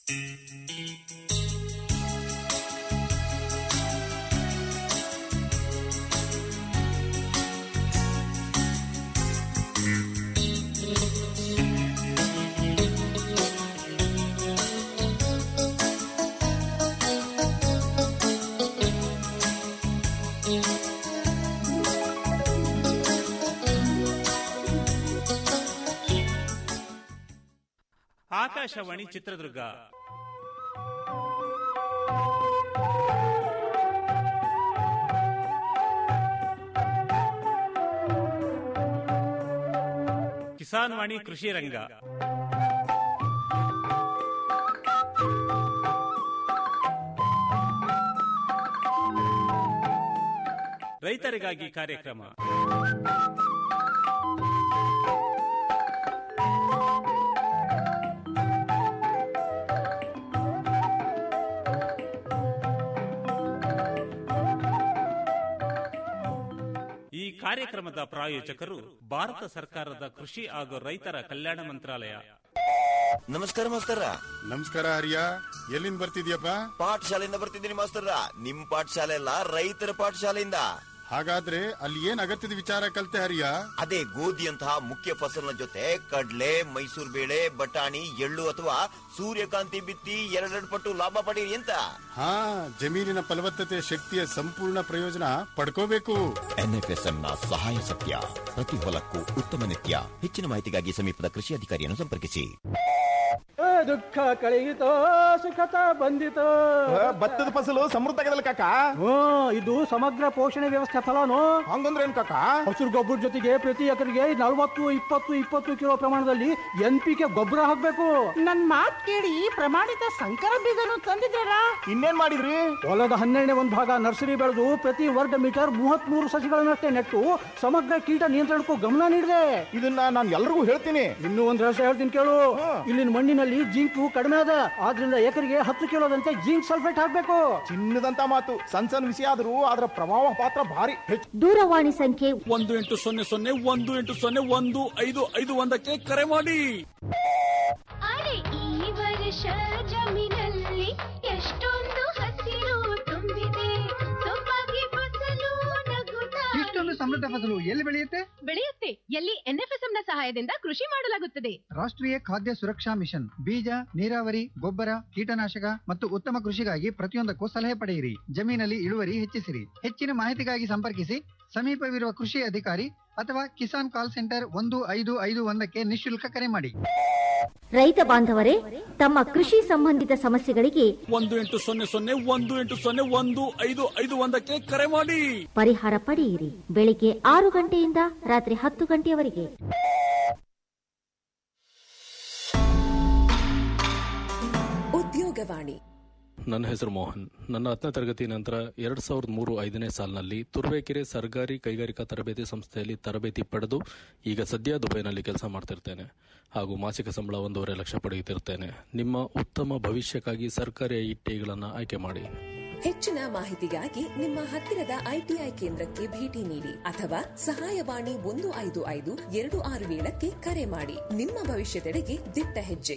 ಆಕಾಶವಾಣಿ ಚಿತ್ರದುರ್ಗ ಕಿಸಾನ್ ವಾಣಿ ಕೃಷಿ ರಂಗ ರೈತರಿಗಾಗಿ ಕಾರ್ಯಕ್ರಮ ಈ ಕಾರ್ಯಕ್ರಮದ ಪ್ರಾಯೋಜಕರು ಭಾರತ ಸರ್ಕಾರದ ಕೃಷಿ ಹಾಗೂ ರೈತರ ಕಲ್ಯಾಣ ಮಂತ್ರಾಲಯ ನಮಸ್ಕಾರ ಮಾಸ್ತರ ನಮಸ್ಕಾರ ಹರಿಯ ಎಲ್ಲಿಂದ ಬರ್ತಿದ್ಯಪ್ಪ ಪಾಠಶಾಲೆಯಿಂದ ಬರ್ತಿದ್ದೀನಿ ಮಾಸ್ತರ ನಿಮ್ ಪಾಠಶಾಲೆ ಅಲ್ಲ ರೈತರ ಪಾಠಶಾಲೆಯಿಂದ ಹಾಗಾದ್ರೆ ಅಲ್ಲಿ ಏನ್ ಅಗತ್ಯದ ವಿಚಾರ ಕಲ್ತೆ ಹರಿಯ ಅದೇ ಗೋಧಿಯಂತಹ ಮುಖ್ಯ ಫಸಲಿನ ಜೊತೆ ಕಡ್ಲೆ ಮೈಸೂರು ಬೇಳೆ ಬಟಾಣಿ ಎಳ್ಳು ಅಥವಾ ಸೂರ್ಯಕಾಂತಿ ಬಿತ್ತಿ ಎರಡೆರಡು ಪಟ್ಟು ಲಾಭ ಪಡೀರಿ ಅಂತ ಹಾ ಜಮೀನಿನ ಫಲವತ್ತತೆ ಶಕ್ತಿಯ ಸಂಪೂರ್ಣ ಪ್ರಯೋಜನ ಪಡ್ಕೋಬೇಕು ಎನ್ಎಫ್ಎಸ್ಎಂ ನ ಸಹಾಯ ಸತ್ಯ ಪ್ರತಿ ಹೊಲಕ್ಕೂ ಉತ್ತಮ ನಿತ್ಯ ಹೆಚ್ಚಿನ ಮಾಹಿತಿಗಾಗಿ ಸಮೀಪದ ಕೃಷಿ ಅಧಿಕಾರಿಯನ್ನು ಸಂಪರ್ಕಿಸಿ ದುಃಖ ಕಳೆಯಿತೋ ಸುಖತ ಬಂದಿತೋ ಭತ್ತದ ಫಸಲು ಸಮೃದ್ಧ ಆಗದಲ್ಲ ಕಾಕ ಹ್ಮ್ ಇದು ಸಮಗ್ರ ಪೋಷಣೆ ವ್ಯವಸ್ಥೆ ಫಲನು ಹಂಗಂದ್ರೆ ಏನ್ ಕಾಕ ಹಸಿರು ಗೊಬ್ಬರ ಜೊತೆಗೆ ಪ್ರತಿ ಎಕರೆಗೆ ನಲವತ್ತು ಇಪ್ಪತ್ತು ಇಪ್ಪತ್ತು ಕಿಲೋ ಪ್ರಮಾಣದಲ್ಲಿ ಎನ್ ಪಿ ಕೆ ಗೊಬ್ಬರ ಹಾಕ್ಬೇಕು ನನ್ ಮಾತ್ ಕೇಳಿ ಪ್ರಮಾಣಿತ ಸಂಕರ ಬೀಜನು ತಂದಿದ್ದೀರಾ ಇನ್ನೇನ್ ಮಾಡಿದ್ರಿ ಹೊಲದ ಹನ್ನೆರಡನೇ ಒಂದು ಭಾಗ ನರ್ಸರಿ ಬೆಳೆದು ಪ್ರತಿ ವರ್ಗ ಮೀಟರ್ ಮೂವತ್ತ್ ಮೂರು ಸಸಿಗಳನ್ನಷ್ಟೇ ನೆಟ್ಟು ಸಮಗ್ರ ಕೀಟ ನಿಯಂತ್ರಣಕ್ಕೂ ಗಮನ ನೀಡಿದೆ ಇದನ್ನ ನಾನು ಎಲ್ರಿಗೂ ಹೇಳ್ತೀನಿ ಇನ್ನೂ ಒಂದು ರಹಸ್ಯ ಹೇಳ್ತೀನಿ ಕೇಳು ಇಲ್ಲಿನ ಮಣ್ಣಿನಲ್ಲಿ ಜಿಂಕು ಕಡಿಮೆ ಅದ ಆದ್ರಿಂದ ಎಕರೆಗೆ ಹತ್ತು ಕಿಲೋದಂತೆ ಜಿಂಕ್ ಸಲ್ಫೇಟ್ ಹಾಕ್ಬೇಕು ಚಿನ್ನದಂತ ಮಾತು ಸಣ್ಣ ಸಣ್ಣ ವಿಷಯ ಆದ್ರೂ ಅದರ ಪ್ರಭಾವ ಪಾತ್ರ ಭಾರಿ ಹೆಚ್ಚು ದೂರವಾಣಿ ಸಂಖ್ಯೆ ಒಂದು ಎಂಟು ಸೊನ್ನೆ ಸೊನ್ನೆ ಒಂದು ಎಂಟು ಸೊನ್ನೆ ಒಂದು ಐದು ಐದು ಒಂದಕ್ಕೆ ಕರೆ ಮಾಡಿ ಅರೆ ಈ ವರ್ಷ ಜಮೀನಲ್ಲಿ ಎಷ್ಟೊಂದು ಹಸಿರು ತುಂಬಿದೆ ಸೊಬಗೆ ಫಸಲು ನಗುತ್ತಾ ಇಷ್ಟೊಂದು ಸಮೃದ್ಧ ಫಸಲು ಎಲ್ಲಿ ಬೆಳೆಯುತ್ತೆ ಬೆಳೆಯುತ್ತೆ ಎಲ್ಲಿ ಎನ್ಎಫ್ಎಸ್ಎಂ ನ ಸಹಾಯದಿಂದ ಕೃಷಿ ಮಾಡಲಾಗುತ್ತದೆ ರಾಷ್ಟ್ರೀಯ ಖಾದ್ಯ ಸುರಕ್ಷಾ ಮಿಷನ್ ಬೀಜ ನೀರಾವರಿ ಗೊಬ್ಬರ ಕೀಟನಾಶಕ ಮತ್ತು ಉತ್ತಮ ಕೃಷಿಗಾಗಿ ಪ್ರತಿಯೊಂದಕ್ಕೂ ಸಲಹೆ ಪಡೆಯಿರಿ ಜಮೀನಲ್ಲಿ ಇಳುವರಿ ಹೆಚ್ಚಿಸಿರಿ ಹೆಚ್ಚಿನ ಮಾಹಿತಿಗಾಗಿ ಸಂಪರ್ಕಿಸಿ ಸಮೀಪವಿರುವ ಕೃಷಿ ಅಧಿಕಾರಿ ಅಥವಾ ಕಿಸಾನ್ ಕಾಲ್ ಸೆಂಟರ್ ಒಂದು ಐದು ಐದು ಒಂದಕ್ಕೆ ನಿಶುಲ್ಕ ಕರೆ ಮಾಡಿ ರೈತ ಬಾಂಧವರೇ ತಮ್ಮ ಕೃಷಿ ಸಂಬಂಧಿತ ಸಮಸ್ಯೆಗಳಿಗೆ ಒಂದು ಎಂಟು ಸೊನ್ನೆ ಸೊನ್ನೆ ಒಂದು ಎಂಟು ಸೊನ್ನೆ ಒಂದು ಐದು ಐದು ಒಂದಕ್ಕೆ ಕರೆ ಮಾಡಿ ಪರಿಹಾರ ಪಡೆಯಿರಿ ಬೆಳಿಗ್ಗೆ ಆರು ಗಂಟೆಯಿಂದ ರಾತ್ರಿ ಹತ್ತು ಗಂಟೆಯವರೆಗೆ ಉದ್ಯೋಗವಾಣಿ ನನ್ನ ಹೆಸರು ಮೋಹನ್ ನನ್ನ ಹತ್ತನೇ ತರಗತಿ ನಂತರ ಎರಡ್ ಸಾವಿರದ ಮೂರು ಐದನೇ ಸಾಲಿನಲ್ಲಿ ತುರುವೇಕೆರೆ ಸರ್ಕಾರಿ ಕೈಗಾರಿಕಾ ತರಬೇತಿ ಸಂಸ್ಥೆಯಲ್ಲಿ ತರಬೇತಿ ಪಡೆದು ಈಗ ಸದ್ಯ ದುಬೈನಲ್ಲಿ ಕೆಲಸ ಮಾಡ್ತಿರ್ತೇನೆ ಹಾಗೂ ಮಾಸಿಕ ಸಂಬಳ ಒಂದೂವರೆ ಲಕ್ಷ ಪಡೆಯುತ್ತಿರ್ತೇನೆ ನಿಮ್ಮ ಉತ್ತಮ ಭವಿಷ್ಯಕ್ಕಾಗಿ ಸರ್ಕಾರಿ ಐಟಿಗಳನ್ನು ಆಯ್ಕೆ ಮಾಡಿ ಹೆಚ್ಚಿನ ಮಾಹಿತಿಗಾಗಿ ನಿಮ್ಮ ಹತ್ತಿರದ ಐಟಿಐ ಕೇಂದ್ರಕ್ಕೆ ಭೇಟಿ ನೀಡಿ ಅಥವಾ ಸಹಾಯವಾಣಿ ಒಂದು ಐದು ಐದು ಎರಡು ಆರು ಏಳಕ್ಕೆ ಕರೆ ಮಾಡಿ ನಿಮ್ಮ ಭವಿಷ್ಯದೆಡೆಗೆ ದಿಟ್ಟ ಹೆಜ್ಜೆ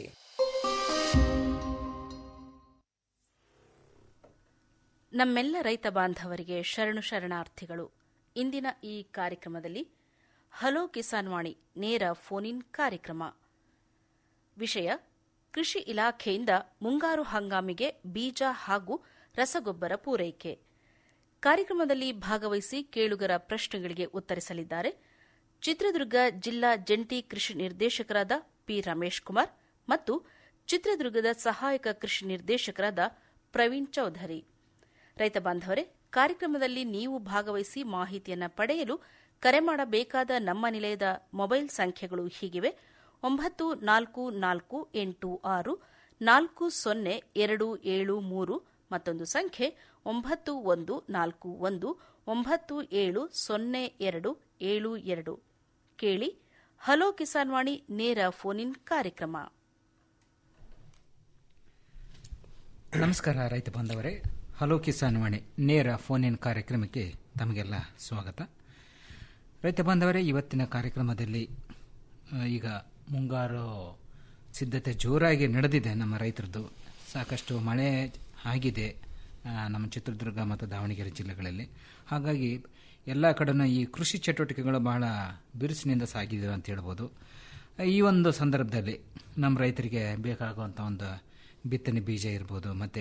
ನಮ್ಮೆಲ್ಲ ರೈತ ಬಾಂಧವರಿಗೆ ಶರಣು ಶರಣಾರ್ಥಿಗಳು ಇಂದಿನ ಈ ಕಾರ್ಯಕ್ರಮದಲ್ಲಿ ಹಲೋ ಕಿಸಾನ್ ವಾಣಿ ನೇರ ಫೋನ್ ಇನ್ ಕಾರ್ಯಕ್ರಮ ವಿಷಯ ಕೃಷಿ ಇಲಾಖೆಯಿಂದ ಮುಂಗಾರು ಹಂಗಾಮಿಗೆ ಬೀಜ ಹಾಗೂ ರಸಗೊಬ್ಬರ ಪೂರೈಕೆ ಕಾರ್ಯಕ್ರಮದಲ್ಲಿ ಭಾಗವಹಿಸಿ ಕೇಳುಗರ ಪ್ರಶ್ನೆಗಳಿಗೆ ಉತ್ತರಿಸಲಿದ್ದಾರೆ ಚಿತ್ರದುರ್ಗ ಜಿಲ್ಲಾ ಜಂಟಿ ಕೃಷಿ ನಿರ್ದೇಶಕರಾದ ಪಿ ರಮೇಶ್ ಕುಮಾರ್ ಮತ್ತು ಚಿತ್ರದುರ್ಗದ ಸಹಾಯಕ ಕೃಷಿ ನಿರ್ದೇಶಕರಾದ ಪ್ರವೀಣ್ ಚೌಧರಿ ರೈತ ಬಾಂಧವರೇ ಕಾರ್ಯಕ್ರಮದಲ್ಲಿ ನೀವು ಭಾಗವಹಿಸಿ ಮಾಹಿತಿಯನ್ನು ಪಡೆಯಲು ಕರೆ ಮಾಡಬೇಕಾದ ನಮ್ಮ ನಿಲಯದ ಮೊಬೈಲ್ ಸಂಖ್ಯೆಗಳು ಹೀಗಿವೆ ಒಂಬತ್ತು ನಾಲ್ಕು ನಾಲ್ಕು ಎಂಟು ಆರು ನಾಲ್ಕು ಸೊನ್ನೆ ಎರಡು ಏಳು ಮೂರು ಮತ್ತೊಂದು ಸಂಖ್ಯೆ ಒಂಬತ್ತು ಒಂದು ನಾಲ್ಕು ಒಂದು ಒಂಬತ್ತು ಏಳು ಸೊನ್ನೆ ಎರಡು ಏಳು ಎರಡು ಕೇಳಿ ಹಲೋ ಕಿಸಾನ್ ವಾಣಿ ನೇರ ಫೋನ್ ಇನ್ ಕಾರ್ಯಕ್ರಮ ನಮಸ್ಕಾರ ರೈತ ಬಾಂಧವರೇ ಹಲೋ ಕಿಸಾನ್ ವಾಣಿ ನೇರ ಫೋನ್ ಇನ್ ಕಾರ್ಯಕ್ರಮಕ್ಕೆ ತಮಗೆಲ್ಲ ಸ್ವಾಗತ ರೈತ ಬಾಂಧವರೇ ಇವತ್ತಿನ ಕಾರ್ಯಕ್ರಮದಲ್ಲಿ ಆ, ಈಗ ಮುಂಗಾರು ಸಿದ್ಧತೆ ಜೋರಾಗಿ ನಡೆದಿದೆ ನಮ್ಮ ರೈತರದ್ದು ಸಾಕಷ್ಟು ಮಳೆ ಆಗಿದೆ ಆ, ನಮ್ಮ ಚಿತ್ರದುರ್ಗ ಮತ್ತು ದಾವಣಗೆರೆ ಜಿಲ್ಲೆಗಳಲ್ಲಿ ಹಾಗಾಗಿ ಎಲ್ಲ ಕಡೆನೂ ಈ ಕೃಷಿ ಚಟುವಟಿಕೆಗಳು ಬಹಳ ಬಿರುಸಿನಿಂದ ಸಾಗಿದೆ ಅಂತ ಹೇಳ್ಬೋದು ಈ ಒಂದು ಸಂದರ್ಭದಲ್ಲಿ ನಮ್ಮ ರೈತರಿಗೆ ಬೇಕಾಗುವಂಥ ಒಂದು ಬಿತ್ತನೆ ಬೀಜ ಇರ್ಬೋದು ಮತ್ತು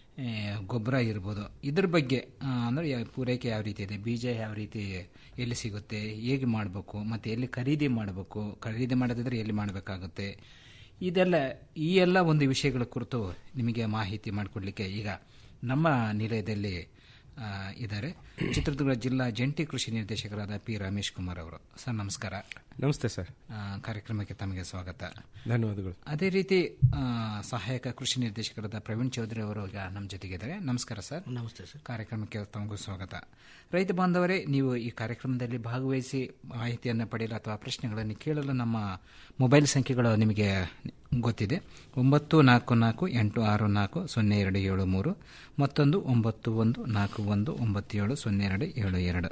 ಗೊಬ್ಬರ ಇರ್ಬೋದು ಇದ್ರ ಬಗ್ಗೆ ಆ, ಅಂದ್ರೆ ಯಾ- ಪೂರೈಕೆ ಯಾವ ರೀತಿ ಇದೆ ಬೀಜ ಯಾವ ರೀತಿ ಎಲ್ಲಿ ಸಿಗುತ್ತೆ ಹೇಗೆ ಮಾಡಬೇಕು ಮತ್ತು ಎಲ್ಲಿ ಖರೀದಿ ಮಾಡಬೇಕು ಖರೀದಿ ಮಾಡೋದಿದ್ರೆ ಎಲ್ಲಿ ಮಾಡಬೇಕಾಗುತ್ತೆ ಇದೆಲ್ಲ ಈ ಎಲ್ಲ ಒಂದು ವಿಷಯಗಳ ಕುರಿತು ನಿಮಗೆ ಮಾಹಿತಿ ಮಾಡಿಕೊಡ್ಲಿಕ್ಕೆ ಈಗ ನಮ್ಮ ನಿಲಯದಲ್ಲಿ ಆ, ಇದ್ದಾರೆ ಚಿತ್ರದುರ್ಗ ಜಿಲ್ಲಾ ಜಂಟಿ ಕೃಷಿ ನಿರ್ದೇಶಕರಾದ ಪಿ ರಮೇಶ್ ಕುಮಾರ್ ಅವರು ಸರ್ ನಮಸ್ಕಾರ ನಮಸ್ತೆ ಸರ್ ಆ, ಕಾರ್ಯಕ್ರಮಕ್ಕೆ ತಮಗೆ ಸ್ವಾಗತ ಧನ್ಯವಾದಗಳು ಅದೇ ರೀತಿ ಆ, ಸಹಾಯಕ ಕೃಷಿ ನಿರ್ದೇಶಕರಾದ ಪ್ರವೀಣ್ ಚೌಧರಿ ಅವರು ಈಗ ನಮ್ಮ ಜೊತೆಗಿದ್ದಾರೆ ನಮಸ್ಕಾರ ಸರ್ ನಮಸ್ತೆ ಸರ್ ಕಾರ್ಯಕ್ರಮಕ್ಕೆ ತಮಗೂ ಸ್ವಾಗತ ರೈತ ಬಾಂಧವರೇ ನೀವು ಈ ಕಾರ್ಯಕ್ರಮದಲ್ಲಿ ಭಾಗವಹಿಸಿ ಮಾಹಿತಿಯನ್ನು ಪಡೆಯಲು ಅಥವಾ ಪ್ರಶ್ನೆಗಳನ್ನು ಕೇಳಲು ನಮ್ಮ ಮೊಬೈಲ್ ಸಂಖ್ಯೆಗಳು ನಿಮಗೆ ಗೊತ್ತಿದೆ ಒಂಬತ್ತು ನಾಲ್ಕು ನಾಲ್ಕು ಎಂಟು ಆರು ನಾಲ್ಕು ಸೊನ್ನೆ ಎರಡು ಏಳು ಮೂರು ಮತ್ತೊಂದು ಒಂಬತ್ತು ಒಂದು ನಾಲ್ಕು ಒಂದು ಒಂಬತ್ತು ಏಳು ಸೊನ್ನೆ ಎರಡು ಏಳು ಎರಡು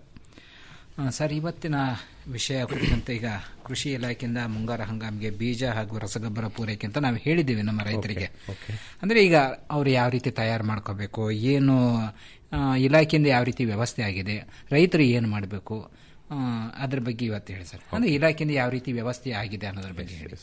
ಆ, ಸರ್ ಇವತ್ತಿನ ವಿಷಯ ಕುರಿತಂತೆ ಈಗ ಕೃಷಿ ಇಲಾಖೆಯಿಂದ ಮುಂಗಾರು ಹಂಗಾಮಿಗೆ ಬೀಜ ಹಾಗೂ ರಸಗೊಬ್ಬರ ಪೂರೈಕೆ ಅಂತ ನಾವು ಹೇಳಿದ್ದೀವಿ ನಮ್ಮ ರೈತರಿಗೆ ಅಂದ್ರೆ ಈಗ ಅವ್ರು ಯಾವ ರೀತಿ ತಯಾರು ಮಾಡ್ಕೋಬೇಕು ಏನು ಆ, ಇಲಾಖೆಯಿಂದ ಯಾವ ರೀತಿ ವ್ಯವಸ್ಥೆ ಆಗಿದೆ ರೈತರು ಏನು ಮಾಡಬೇಕು ಅದ್ರ ಬಗ್ಗೆ ಇವತ್ತು ಹೇಳಿ ಸರ್ ಅಂದ್ರೆ ಇಲಾಖೆಯಿಂದ ಯಾವ ರೀತಿ ವ್ಯವಸ್ಥೆ ಆಗಿದೆ ಅನ್ನೋದ್ರ ಬಗ್ಗೆ ಹೇಳಿ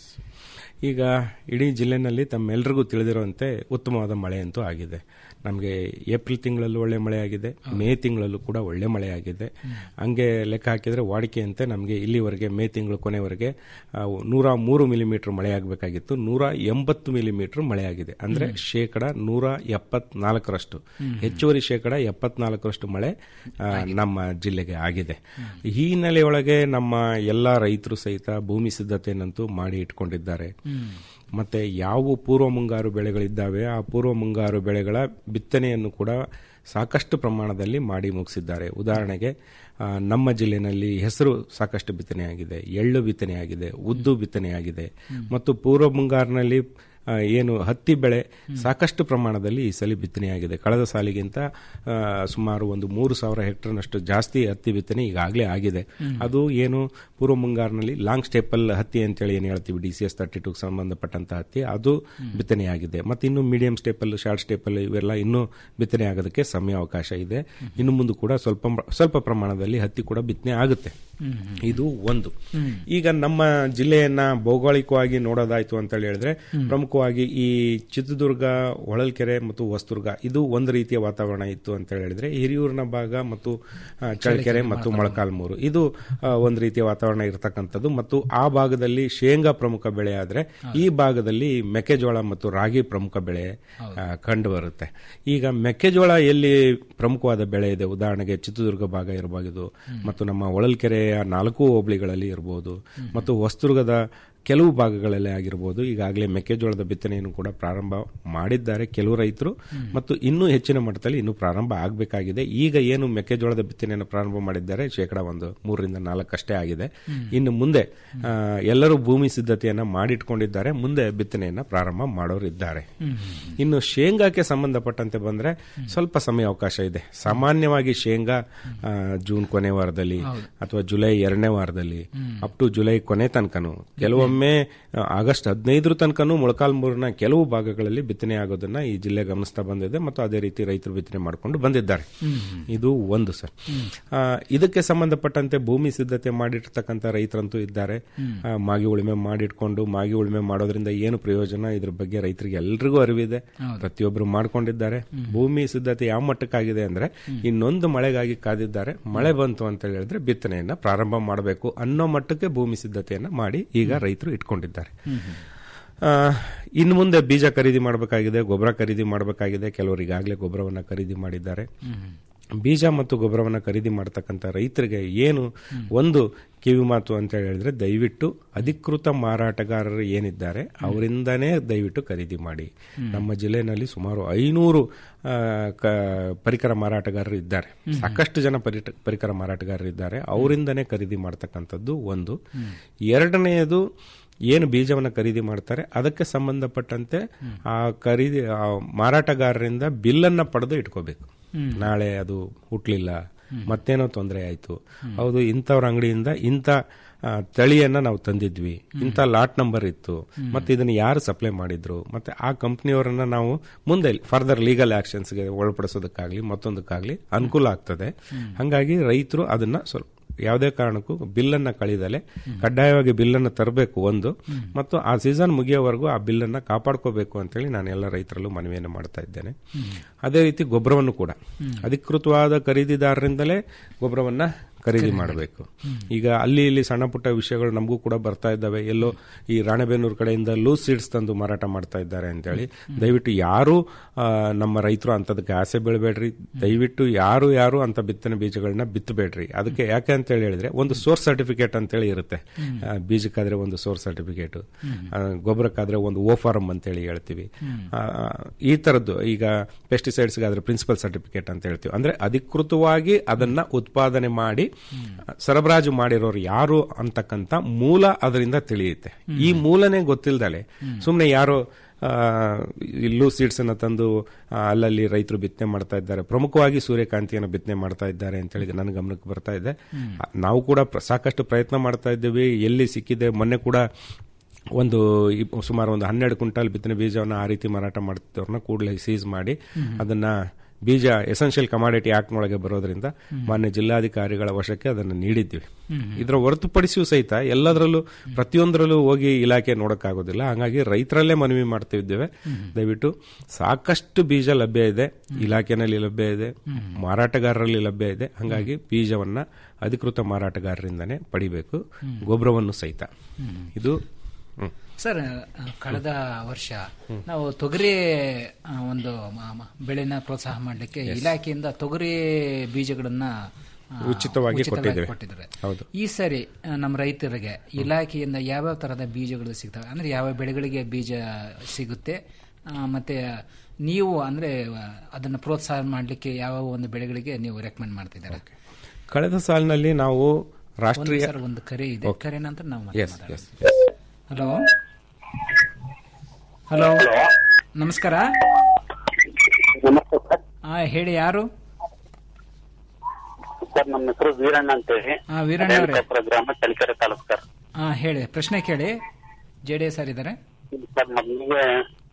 ಈಗ ಇಡೀ ಜಿಲ್ಲೆನಲ್ಲಿ ತಮ್ಮೆಲ್ಲರಿಗೂ ತಿಳಿದಿರುವಂತೆ ಉತ್ತಮವಾದ ಮಳೆ ಅಂತೂ ಆಗಿದೆ ನಮಗೆ ಏಪ್ರಿಲ್ ತಿಂಗಳಲ್ಲೂ ಒಳ್ಳೆ ಮಳೆ ಆಗಿದೆ ಮೇ ತಿಂಗಳಲ್ಲೂ ಕೂಡ ಒಳ್ಳೆ ಮಳೆ ಆಗಿದೆ ಹಂಗೆ ಲೆಕ್ಕ ಹಾಕಿದ್ರೆ ವಾಡಿಕೆಯಂತೆ ನಮಗೆ ಇಲ್ಲಿವರೆಗೆ ಮೇ ತಿಂಗಳು ಕೊನೆವರೆಗೆ ಆ, ನೂರ ಮೂರು ಮಿಲಿಮೀಟರ್ ಮಳೆ ಆಗಬೇಕಾಗಿತ್ತು ನೂರ ಎಂಬತ್ತು ಮಿಲಿಮೀಟರ್ ಮಳೆ ಆಗಿದೆ ಅಂದ್ರೆ ಶೇಕಡ ನೂರ ಎಪ್ಪತ್ನಾಲ್ಕರಷ್ಟು ಹೆಚ್ಚುವರಿ ಶೇಕಡ ಎಪ್ಪತ್ನಾಲ್ಕರಷ್ಟು ಮಳೆ ಆ, ನಮ್ಮ ಜಿಲ್ಲೆಗೆ ಆಗಿದೆ ಈ ಹಿನ್ನೆಲೆಯೊಳಗೆ ನಮ್ಮ ಎಲ್ಲ ರೈತರು ಸಹಿತ ಭೂಮಿ ಸಿದ್ಧತೆಯನ್ನಂತೂ ಮಾಡಿ ಇಟ್ಕೊಂಡಿದ್ದಾರೆ ಮತ್ತೆ ಯಾವ ಪೂರ್ವ ಮುಂಗಾರು ಬೆಳೆಗಳಿದ್ದಾವೆ ಆ ಪೂರ್ವ ಮುಂಗಾರು ಬೆಳೆಗಳ ಬಿತ್ತನೆಯನ್ನು ಕೂಡ ಸಾಕಷ್ಟು ಪ್ರಮಾಣದಲ್ಲಿ ಮಾಡಿ ಮುಗಿಸಿದ್ದಾರೆ ಉದಾಹರಣೆಗೆ ಆ, ನಮ್ಮ ಜಿಲ್ಲೆಯಲ್ಲಿ ಹೆಸರು ಸಾಕಷ್ಟು ಬಿತ್ತನೆಯಾಗಿದೆ ಎಳ್ಳು ಬಿತ್ತನೆಯಾಗಿದೆ ಉದ್ದು ಬಿತ್ತನೆಯಾಗಿದೆ ಮತ್ತು ಪೂರ್ವ ಮುಂಗಾರಿನಲ್ಲಿ ಆ, ಏನು ಹತ್ತಿ ಬೆಳೆ ಸಾಕಷ್ಟು ಪ್ರಮಾಣದಲ್ಲಿ ಈ ಸಲ ಬಿತ್ತನೆಯಾಗಿದೆ ಕಳೆದ ಸಾಲಿಗಿಂತ ಆ, ಸುಮಾರು ಒಂದು ಮೂರು ಸಾವಿರ ಹೆಕ್ಟರ್ನಷ್ಟು ಜಾಸ್ತಿ ಹತ್ತಿ ಬಿತ್ತನೆ ಈಗಾಗಲೇ ಆಗಿದೆ ಅದು ಏನು ಪೂರ್ವ ಮುಂಗಾರಿನಲ್ಲಿ ಲಾಂಗ್ ಸ್ಟೇಪಲ್ ಹತ್ತಿ ಅಂತೇಳಿ ಏನು ಹೇಳ್ತೀವಿ D C S thirty two ಸಂಬಂಧಪಟ್ಟಂತ ಹತ್ತಿ ಅದು ಬಿತ್ತನೆಯಾಗಿದೆ ಮತ್ತು ಇನ್ನು ಮೀಡಿಯಂ ಸ್ಟೇಪಲ್ ಶಾರ್ಟ್ ಸ್ಟೇಪಲ್ ಇವೆಲ್ಲ ಇನ್ನೂ ಬಿತ್ತನೆ ಆಗೋದಕ್ಕೆ ಸಮಯ ಅವಕಾಶ ಇದೆ ಇನ್ನು ಮುಂದೆ ಕೂಡ ಸ್ವಲ್ಪ ಸ್ವಲ್ಪ ಪ್ರಮಾಣದಲ್ಲಿ ಹತ್ತಿ ಕೂಡ ಬಿತ್ತನೆ ಆಗುತ್ತೆ ಇದು ಒಂದು ಈಗ ನಮ್ಮ ಜಿಲ್ಲೆಯನ್ನ ಭೌಗೋಳಿಕವಾಗಿ ನೋಡೋದಾಯ್ತು ಅಂತ ಹೇಳಿದ್ರೆ ಪ್ರಮುಖವಾಗಿ ಈ ಚಿತ್ರದುರ್ಗ ಹೊಳಲ್ಕೆರೆ ಮತ್ತು ಹೊಸದುರ್ಗ ಇದು ಒಂದು ರೀತಿಯ ವಾತಾವರಣ ಇತ್ತು ಅಂತ ಹೇಳಿದ್ರೆ ಹಿರಿಯೂರಿನ ಭಾಗ ಮತ್ತು ಆ, ಚಳ್ಳಕೆರೆ ಮತ್ತು ಮೊಳಕಾಲ್ಮೂರು ಇದು ಆ, ಒಂದು ರೀತಿಯ ವಾತಾವರಣ ಇರತಕ್ಕಂಥದ್ದು ಮತ್ತು ಆ ಭಾಗದಲ್ಲಿ ಶೇಂಗಾ ಪ್ರಮುಖ ಬೆಳೆ ಆದ್ರೆ ಈ ಭಾಗದಲ್ಲಿ ಮೆಕ್ಕೆಜೋಳ ಮತ್ತು ರಾಗಿ ಪ್ರಮುಖ ಬೆಳೆ ಆ, ಕಂಡು ಬರುತ್ತೆ ಈಗ ಮೆಕ್ಕೆಜೋಳ ಎಲ್ಲಿ ಪ್ರಮುಖವಾದ ಬೆಳೆ ಇದೆ ಉದಾಹರಣೆಗೆ ಚಿತ್ರದುರ್ಗ ಭಾಗ ಇರಬಹುದು ಮತ್ತು ನಮ್ಮ ಹೊಳಲ್ಕೆರೆಯ ನಾಲ್ಕು ಹೋಬಳಿಗಳಲ್ಲಿ ಇರಬಹುದು ಮತ್ತು ಹೊಸದುರ್ಗದ ಕೆಲವು ಭಾಗಗಳಲ್ಲಿ ಆಗಿರಬಹುದು ಈಗಾಗಲೇ ಮೆಕ್ಕೆಜೋಳದ ಬಿತ್ತನೆಯನ್ನು ಕೂಡ ಪ್ರಾರಂಭ ಮಾಡಿದ್ದಾರೆ ಕೆಲವು ರೈತರು ಮತ್ತು ಇನ್ನೂ ಹೆಚ್ಚಿನ ಮಟ್ಟದಲ್ಲಿ ಇನ್ನೂ ಪ್ರಾರಂಭ ಆಗಬೇಕಾಗಿದೆ ಈಗ ಏನು ಮೆಕ್ಕೆಜೋಳದ ಬಿತ್ತನೆಯನ್ನು ಪ್ರಾರಂಭ ಮಾಡಿದ್ದಾರೆ ಶೇಕಡ ಒಂದು ಮೂರರಿಂದ ನಾಲ್ಕಷ್ಟೇ ಆಗಿದೆ ಇನ್ನು ಮುಂದೆ ಆ, ಎಲ್ಲರೂ ಭೂಮಿ ಸಿದ್ಧತೆಯನ್ನ ಮಾಡಿಟ್ಕೊಂಡಿದ್ದಾರೆ ಮುಂದೆ ಬಿತ್ತನೆಯನ್ನ ಪ್ರಾರಂಭ ಮಾಡೋರು ಇದ್ದಾರೆ ಇನ್ನು ಶೇಂಗಾಕ್ಕೆ ಸಂಬಂಧಪಟ್ಟಂತೆ ಬಂದ್ರೆ ಸ್ವಲ್ಪ ಸಮಯ ಅವಕಾಶ ಇದೆ ಸಾಮಾನ್ಯವಾಗಿ ಶೇಂಗಾ ಆ, ಜೂನ್ ಕೊನೆ ವಾರದಲ್ಲಿ ಅಥವಾ ಜುಲೈ ಎರಡನೇ ವಾರದಲ್ಲಿ ಅಪ್ ಟು ಜುಲೈ ಕೊನೆ ತನಕನು ಕೆಲವೊಮ್ಮೆ ಆ, ಆಗಸ್ಟ್ ಹದಿನೈದರ ತನಕನೂ ಮೊಳಕಾಲ್ಮೂರಿನ ಕೆಲವು ಭಾಗಗಳಲ್ಲಿ ಬಿತ್ತನೆ ಆಗೋದನ್ನ ಈ ಜಿಲ್ಲೆ ಗಮನಿಸ್ತಾ ಬಂದಿದೆ ಮತ್ತು ಅದೇ ರೀತಿ ರೈತರು ಬಿತ್ತನೆ ಮಾಡಿಕೊಂಡು ಬಂದಿದ್ದಾರೆ ಇದು ಒಂದು ಸರ್ ಆ, ಇದಕ್ಕೆ ಸಂಬಂಧಪಟ್ಟಂತೆ ಭೂಮಿ ಸಿದ್ಧತೆ ಮಾಡಿರ್ತಕ್ಕಂಥ ರೈತರಂತೂ ಇದ್ದಾರೆ ಆ, ಮಾಗಿ ಉಳುಮೆ ಮಾಡಿಟ್ಕೊಂಡು ಮಾಗಿ ಉಳುಮೆ ಮಾಡೋದ್ರಿಂದ ಏನು ಪ್ರಯೋಜನ ಇದ್ರ ಬಗ್ಗೆ ರೈತರಿಗೆ ಎಲ್ರಿಗೂ ಅರಿವಿದೆ ಪ್ರತಿಯೊಬ್ಬರು ಮಾಡ್ಕೊಂಡಿದ್ದಾರೆ ಭೂಮಿ ಸಿದ್ಧತೆ ಯಾವ ಮಟ್ಟಕ್ಕಾಗಿದೆ ಅಂದ್ರೆ ಇನ್ನೊಂದು ಮಳೆಗಾಗಿ ಕಾದಿದ್ದಾರೆ ಮಳೆ ಬಂತು ಅಂತ ಹೇಳಿದ್ರೆ ಬಿತ್ತನೆಯನ್ನ ಪ್ರಾರಂಭ ಮಾಡಬೇಕು ಅನ್ನೋ ಮಟ್ಟಕ್ಕೆ ಭೂಮಿ ಸಿದ್ಧತೆಯನ್ನ ಮಾಡಿ ಈಗ ರೈತರು ಇಟ್ಕೊಂಡಿದ್ದಾರೆ ಆ, ಇನ್ನು ಮುಂದೆ ಬೀಜ ಖರೀದಿ ಮಾಡಬೇಕಾಗಿದೆ ಗೊಬ್ಬರ ಖರೀದಿ ಮಾಡಬೇಕಾಗಿದೆ ಕೆಲವರು ಈಗಾಗಲೇ ಗೊಬ್ಬರವನ್ನ ಖರೀದಿ ಮಾಡಿದ್ದಾರೆ ಬೀಜ ಮತ್ತು ಗೊಬ್ಬರವನ್ನ ಖರೀದಿ ಮಾಡತಕ್ಕಂಥ ರೈತರಿಗೆ ಏನು ಒಂದು ಕಿವಿ ಮಾತು ಅಂತ ಹೇಳಿದ್ರೆ ದಯವಿಟ್ಟು ಅಧಿಕೃತ ಮಾರಾಟಗಾರರು ಏನಿದ್ದಾರೆ ಅವರಿಂದನೇ ದಯವಿಟ್ಟು ಖರೀದಿ ಮಾಡಿ ನಮ್ಮ ಜಿಲ್ಲೆಯಲ್ಲಿ ಸುಮಾರು ಐನೂರು ಆ, ಕ- ಪರಿಕರ ಮಾರಾಟಗಾರರು ಇದ್ದಾರೆ ಸಾಕಷ್ಟು ಜನ ಪರಿಟ- ಪರಿಕರ ಮಾರಾಟಗಾರರು ಇದ್ದಾರೆ ಅವರಿಂದನೇ ಖರೀದಿ ಮಾಡ್ತಕ್ಕಂಥದ್ದು ಒಂದು ಎರಡನೆಯದು ಏನು ಬೀಜವನ್ನು ಖರೀದಿ ಮಾಡ್ತಾರೆ ಅದಕ್ಕೆ ಸಂಬಂಧಪಟ್ಟಂತೆ ಆ ಖರೀದಿ ಆ ಮಾರಾಟಗಾರರಿಂದ ಬಿಲ್ಲನ್ನ ಪಡೆದು ಇಟ್ಕೋಬೇಕು ನಾಳೆ ಅದು ಹುಟ್ಲಿಲ್ಲ ಮತ್ತೇನೋ ತೊಂದರೆ ಆಯ್ತು ಹೌದು ಇಂಥವ್ರ ಅಂಗಡಿಯಿಂದ ಇಂಥ ಆ, ತಳಿಯನ್ನ ನಾವು ತಂದಿದ್ವಿ ಇಂಥ ಲಾಟ್ ನಂಬರ್ ಇತ್ತು ಮತ್ತೆ ಇದನ್ನ ಯಾರು ಸಪ್ಲೈ ಮಾಡಿದ್ರು ಮತ್ತೆ ಆ ಕಂಪ್ನಿಯವರನ್ನ ನಾವು ಮುಂದೆ ಫರ್ದರ್ ಲೀಗಲ್ ಆಕ್ಷನ್ಸ್ಗೆ ಒಳಪಡಿಸೋದಕ್ಕಾಗ್ಲಿ ಮತ್ತೊಂದಕ್ಕಾಗ್ಲಿ ಅನುಕೂಲ ಆಗ್ತದೆ ಹಂಗಾಗಿ ರೈತರು ಅದನ್ನ ಸ್ವಲ್ಪ ಯಾವುದೇ ಕಾರಣಕ್ಕೂ ಬಿಲ್ಲನ್ನ ಕಳಿದಲೆ ಕಡ್ಡಾಯವಾಗಿ ಬಿಲ್ಲನ್ನು ತರಬೇಕು ಒಂದು ಮತ್ತು ಆ ಸೀಸನ್ ಮುಗಿಯೋವರೆಗೂ ಆ ಬಿಲ್ಲನ್ನ ಕಾಪಾಡ್ಕೋಬೇಕು ಅಂತೇಳಿ ನಾನು ಎಲ್ಲ ರೈತರಲ್ಲೂ ಮನವಿಯನ್ನು ಮಾಡ್ತಾ ಇದ್ದೇನೆ ಅದೇ ರೀತಿ ಗೊಬ್ಬರವನ್ನು ಕೂಡ ಅಧಿಕೃತವಾದ ಖರೀದಿದಾರರಿಂದಲೇ ಗೊಬ್ಬರವನ್ನ ಖರೀದಿ ಮಾಡಬೇಕು ಈಗ ಅಲ್ಲಿ ಇಲ್ಲಿ ಸಣ್ಣ ಪುಟ್ಟ ವಿಷಯಗಳು ನಮಗೂ ಕೂಡ ಬರ್ತಾ ಇದ್ದಾವೆ ಎಲ್ಲೋ ಈ ರಾಣೆಬೆನ್ನೂರು ಕಡೆಯಿಂದ ಲೂಸ್ ಸೀಡ್ಸ್ ತಂದು ಮಾರಾಟ ಮಾಡ್ತಾ ಇದ್ದಾರೆ ಅಂತೇಳಿ ದಯವಿಟ್ಟು ಯಾರು ಆ, ನಮ್ಮ ರೈತರು ಅಂತದಕ್ಕೆ ಆಸೆ ಬೀಳಬೇಡ್ರಿ ದಯವಿಟ್ಟು ಯಾರು ಯಾರು ಅಂತ ಬಿತ್ತನೆ ಬೀಜಗಳನ್ನ ಬಿತ್ತಬೇಡ್ರಿ ಅದಕ್ಕೆ ಯಾಕೆ ಅಂತ ಹೇಳಿ ಹೇಳಿದ್ರೆ ಒಂದು ಸೋರ್ಸ್ ಸರ್ಟಿಫಿಕೇಟ್ ಅಂತೇಳಿ ಇರುತ್ತೆ ಆ, ಬೀಜಕ್ಕಾದ್ರೆ ಒಂದು ಸೋರ್ಸ್ ಸರ್ಟಿಫಿಕೇಟ್ ಗೊಬ್ಬರಕ್ಕಾದ್ರೆ ಒಂದು ಓ ಫಾರಂ ಅಂತೇಳಿ ಹೇಳ್ತೀವಿ ಆ, ಈ ತರದ್ದು ಈಗ ಪೆಸ್ಟಿಸೈಡ್ಸ್ಗಾದ್ರೆ ಪ್ರಿನ್ಸಿಪಲ್ ಸರ್ಟಿಫಿಕೇಟ್ ಅಂತ ಹೇಳ್ತೀವಿ ಅಂದ್ರೆ ಅಧಿಕೃತವಾಗಿ ಅದನ್ನ ಉತ್ಪಾದನೆ ಮಾಡಿ ಸರಬರಾಜು ಮಾಡಿರೋರು ಯಾರು ಅಂತಕ್ಕಂಥ ಮೂಲ ಅದರಿಂದ ತಿಳಿಯುತ್ತೆ ಈ ಮೂಲನೇ ಗೊತ್ತಿಲ್ದಲೆ ಸುಮ್ಮನೆ ಯಾರೋ ಆ, ಇಲ್ಲೂ ಸೀಡ್ಸ್ ಅನ್ನ ತಂದು ಆ, ಅಲ್ಲಲ್ಲಿ ರೈತರು ಬಿತ್ತನೆ ಮಾಡ್ತಾ ಇದ್ದಾರೆ ಪ್ರಮುಖವಾಗಿ ಸೂರ್ಯಕಾಂತಿಯನ್ನು ಬಿತ್ತನೆ ಮಾಡ್ತಾ ಇದ್ದಾರೆ ಅಂತೇಳಿ ನನ್ನ ಗಮನಕ್ಕೆ ಬರ್ತಾ ಇದೆ ನಾವು ಕೂಡ ಪ್ರ- ಸಾಕಷ್ಟು ಪ್ರಯತ್ನ ಮಾಡ್ತಾ ಇದ್ದೇವೆ ಎಲ್ಲಿ ಸಿಕ್ಕಿದೆ ಮೊನ್ನೆ ಕೂಡ ಒಂದು ಇಪ್- ಸುಮಾರು ಒಂದು ಹನ್ನೆರಡು ಕ್ವಿಂಟಾಲ್ ಬಿತ್ತನೆ ಬೀಜವನ್ನು ಆ ರೀತಿ ಮಾರಾಟ ಮಾಡ್ತಿದ್ದವ್ರನ್ನ ಕೂಡಲೇ ಸೀಸ್ ಮಾಡಿ ಅದನ್ನ ಬೀಜ ಎಸೆನ್ಷಿಯಲ್ ಕಮಾಡಿಟಿ ಆಕ್ಟ್ನೊಳಗೆ ಬರೋದ್ರಿಂದ ಮಾನ್ಯ ಜಿಲ್ಲಾಧಿಕಾರಿಗಳ ವಶಕ್ಕೆ ಅದನ್ನು ನೀಡಿದ್ವಿ ಇದರ ಹೊರತುಪಡಿಸಿಯೂ ಸಹಿತ ಎಲ್ಲದರಲ್ಲೂ ಪ್ರತಿಯೊಂದರಲ್ಲೂ ಹೋಗಿ ಇಲಾಖೆ ನೋಡೋಕ್ಕಾಗೋದಿಲ್ಲ ಹಾಗಾಗಿ ರೈತರಲ್ಲೇ ಮನವಿ ಮಾಡ್ತಿದ್ದೇವೆ ದಯವಿಟ್ಟು ಸಾಕಷ್ಟು ಬೀಜ ಲಭ್ಯ ಇದೆ ಇಲಾಖೆನಲ್ಲಿ ಲಭ್ಯ ಇದೆ ಮಾರಾಟಗಾರರಲ್ಲಿ ಲಭ್ಯ ಇದೆ ಹಾಗಾಗಿ ಬೀಜವನ್ನ ಅಧಿಕೃತ ಮಾರಾಟಗಾರರಿಂದನೇ ಪಡಿಬೇಕು ಗೊಬ್ಬರವನ್ನು ಸಹಿತ ಇದು ಹ್ಮ್. ಸರ್ ಆ, ಕಳೆದ ವರ್ಷ ನಾವು ತೊಗರಿ ಆ, ಒಂದು ಮ- ಮ- ಬೆಳೆನ ಪ್ರೋತ್ಸಾಹ ಮಾಡಲಿಕ್ಕೆ ಇಲಾಖೆಯಿಂದ ತೊಗರಿ ಬೀಜಗಳನ್ನ ಆ, ಉಚಿತವಾಗಿ ಕೊಟ್ಟಿದ್ದೇವೆ. ಕೊಟ್ಟಿದ್ದಾರೆ ಹೌದು. ಈ ಸರಿ ಆ, ನಮ್ಮ ರೈತರಿಗೆ ಇಲಾಖೆಯಿಂದ ಯಾವ್ಯಾವ ತರಹದ ಬೀಜಗಳು ಸಿಗ್ತವೆ ಅಂದ್ರೆ ಯಾವ ಬೆಳೆಗಳಿಗೆ ಬೀಜ ಸಿಗುತ್ತೆ ಆ, ಮತ್ತೆ ನೀವು ಅಂದ್ರೆ ಆ, ಅದನ್ನ ಪ್ರೋತ್ಸಾಹ ಮಾಡಲಿಕ್ಕೆ ಯಾವ ಒಂದು ಬೆಳೆಗಳಿಗೆ ನೀವು ರೆಕಮೆಂಡ್ ಮಾಡ್ತಿದ್ದಾರೆ ಕಳೆದ ಸಾಲಿನಲ್ಲಿ ನಾವು ರಾಷ್ಟ್ರೀಯ ಸರ್ ಒಂದು ಕರೆ ಇದೆ Okay. ಕರೆ ನಂತರ ನಾವು Yes, ಮತ್ತೆ yes, ಹಲೋ ಹಲೋ ನಮಸ್ಕಾರ ಹಾ ಹೇಳಿ ಯಾರು ಸರ್ ನಮ್ಮ ಹೆಸರು ವೀರಣ್ಣ ಅಂತೇಳಿ ಹಾ ವೀರಣ್ಣ ಅವರೇ ರೇಣುಕಾಪುರ ಗ್ರಾಮ ಚಳ್ಳಕೆರೆ ತಾಲೂಕು ಸರ್ ಹಾ ಹೇಳಿ ಪ್ರಶ್ನೆ ಕೇಳಿ ಜೆ ಡಿ ಎಸ್ ಸರ್ ಇದ್ದಾರೆ ಸರ್ ಮೊದಲಿಗೆ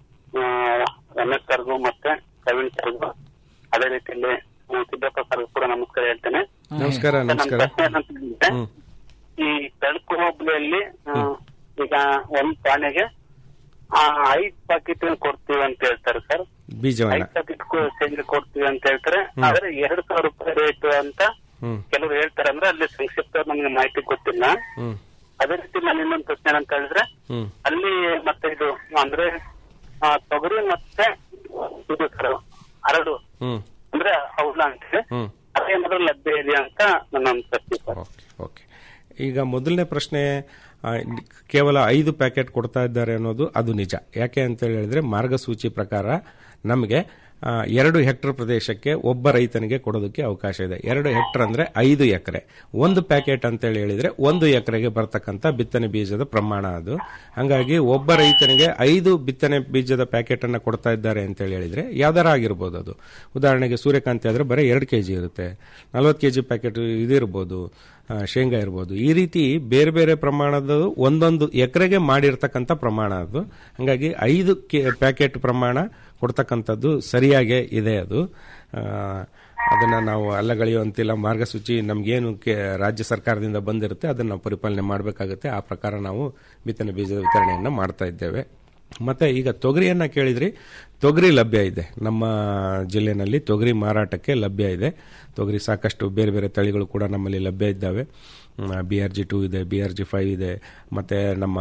ರಮೇಶ್ ಸರ್ಗೂ ಮತ್ತೆ ಪ್ರವೀಣ್ ಸರ್ಗೂ ಅದೇ ರೀತಿಯಲ್ಲಿ ಆ, ಸಿದ್ದಪ್ಪ ಸರ್ಗೂ ಕೂಡ ನಮಸ್ಕಾರ ಹೇಳ್ತೇನೆ ನಮಸ್ಕಾರ ಸರ್, ನನ್ನ ನಮಸ್ಕಾರ ಪ್ರಶ್ನೆ ಏನಂತ ಹೇಳಿದ್ರೆ, ಹ್ಮ್. ಈ ತಳುಕು ಹೋಬಳಿಯಲ್ಲಿ ಆ, ಈಗ ಒಂದ್ ಪ್ರಾಣಿಗೆ ಆ, ಐದ್ ಪಾಕೆಟ್ ಕೊಡ್ತೀವಿ ಅಂತ ಹೇಳ್ತಾರೆ ಸರ್ ಬೀಜವನ್ನ ಐದ್ ಪಾಕೆಟ್ ಶೇಂಗಾ ಕೊಡ್ತೀವಿ ಅಂತ ಹೇಳ್ತಾರೆ ಹ್ಮ್. ಆದ್ರೆ ಎರಡ್ ಸಾವಿರ ರೂಪಾಯಿ ರೇಟ್ ಅಂತ ಹ್ಮ್ ಕೆಲವರು ಹೇಳ್ತಾರೆ ಅಂದ್ರೆ ಅಲ್ಲಿ ಸಂಕ್ಷಿಪ್ತ ನಮ್ಗೆ ಮಾಹಿತಿ ಗೊತ್ತಿಲ್ಲ ಹ್ಮ್ ಅದೇ ರೀತಿ ನಾನು ಇನ್ನೊಂದು ಪ್ರಶ್ನೆ ಏನಂತ ಹೇಳಿದ್ರೆ ಹ್ಮ್ ಅಲ್ಲಿ ಮತ್ತೆ ಇದು ಅಂದ್ರೆ ಆ, ತೊಗರಿ ಮತ್ತೆ ಇದು ಸರ್ ಅರಡು ಹ್ಮ್ ಅಂದ್ರೆ ಔಲ ಅಂತಿದೆ ಹ್ಮ್ ಅದೇನಾದ್ರೂ ಲಭ್ಯ ಇದೆಯಾ ಅಂತ ನನ್ನ ಒಂದು ಪ್ರಶ್ನೆ ಸರ್ ಓಕೆ ಈಗ ಮೊದಲನೇ ಪ್ರಶ್ನೆ ಆ, ಕೇವಲ ಐದು ಪ್ಯಾಕೆಟ್ ಕೊಡ್ತಾ ಇದ್ದಾರೆ ಅನ್ನೋದು ಅದು ನಿಜ ಯಾಕೆ ಅಂತ ಹೇಳಿದ್ರೆ ಮಾರ್ಗಸೂಚಿ ಪ್ರಕಾರ ನಮಗೆ ಆ, ಎರಡು ಹೆಕ್ಟರ್ ಪ್ರದೇಶಕ್ಕೆ ಒಬ್ಬ ರೈತನಿಗೆ ಕೊಡೋದಕ್ಕೆ ಅವಕಾಶ ಇದೆ ಎರಡು ಹೆಕ್ಟರ್ ಅಂದ್ರೆ ಐದು ಎಕರೆ ಒಂದು ಪ್ಯಾಕೆಟ್ ಅಂತೇಳಿ ಹೇಳಿದ್ರೆ ಒಂದು ಎಕರೆಗೆ ಬರ್ತಕ್ಕಂಥ ಬಿತ್ತನೆ ಬೀಜದ ಪ್ರಮಾಣ ಅದು ಹಂಗಾಗಿ ಒಬ್ಬ ರೈತನಿಗೆ ಐದು ಬಿತ್ತನೆ ಬೀಜದ ಪ್ಯಾಕೆಟ್ ಅನ್ನ ಕೊಡ್ತಾ ಇದ್ದಾರೆ ಅಂತೇಳಿ ಹೇಳಿದ್ರೆ ಯಾವ್ದಾರ ಆಗಿರ್ಬೋದು ಅದು ಉದಾಹರಣೆಗೆ ಸೂರ್ಯಕಾಂತಿ ಆದ್ರೆ ಬರೀ ಎರಡು ಕೆಜಿ ಇರುತ್ತೆ ನಲ್ವತ್ತು ಕೆಜಿ ಪ್ಯಾಕೆಟ್ ಇದಿರ್ಬೋದು ಆ, ಶೇಂಗಾ ಇರ್ಬೋದು ಈ ರೀತಿ ಬೇರೆ ಬೇರೆ ಪ್ರಮಾಣದ ಒಂದೊಂದು ಎಕರೆಗೆ ಮಾಡಿರ್ತಕ್ಕಂಥ ಪ್ರಮಾಣ ಅದು ಹಾಗಾಗಿ ಐದು ಕೆ ಪ್ಯಾಕೆಟ್ ಪ್ರಮಾಣ ಕೊಡ್ತಕ್ಕಂಥದ್ದು ಸರಿಯಾಗೇ ಇದೆ ಅದು ಆ, ಅದನ್ನ ನಾವು ಅಲ್ಲಗಳೆಯುವಂತಿಲ್ಲ ಮಾರ್ಗಸೂಚಿ ನಮಗೇನು ಕೆ ರಾಜ್ಯ ಸರ್ಕಾರದಿಂದ ಬಂದಿರುತ್ತೆ ಅದನ್ನು ನಾವು ಪರಿಪಾಲನೆ ಮಾಡಬೇಕಾಗುತ್ತೆ ಆ ಪ್ರಕಾರ ನಾವು ಬಿತ್ತನೆ ಬೀಜದ ವಿತರಣೆಯನ್ನು ಮಾಡ್ತಾ ಇದ್ದೇವೆ ಮತ್ತೆ ಈಗ ತೊಗರಿಯನ್ನ ಕೇಳಿದ್ರಿ ತೊಗರಿ ಲಭ್ಯ ಇದೆ ನಮ್ಮ ಜಿಲ್ಲೆನಲ್ಲಿ ತೊಗರಿ ಮಾರಾಟಕ್ಕೆ ಲಭ್ಯ ಇದೆ ತೊಗರಿ ಸಾಕಷ್ಟು ಬೇರೆ ಬೇರೆ ತಳಿಗಳು ಕೂಡ ನಮ್ಮಲ್ಲಿ ಲಭ್ಯ ಇದ್ದಾವೆ ಬಿ ಆರ್ ಜಿ ಟೂ ಇದೆ ಬಿ ಆರ್ ಜಿ ಫೈವ್ ಇದೆ ಮತ್ತೆ ನಮ್ಮ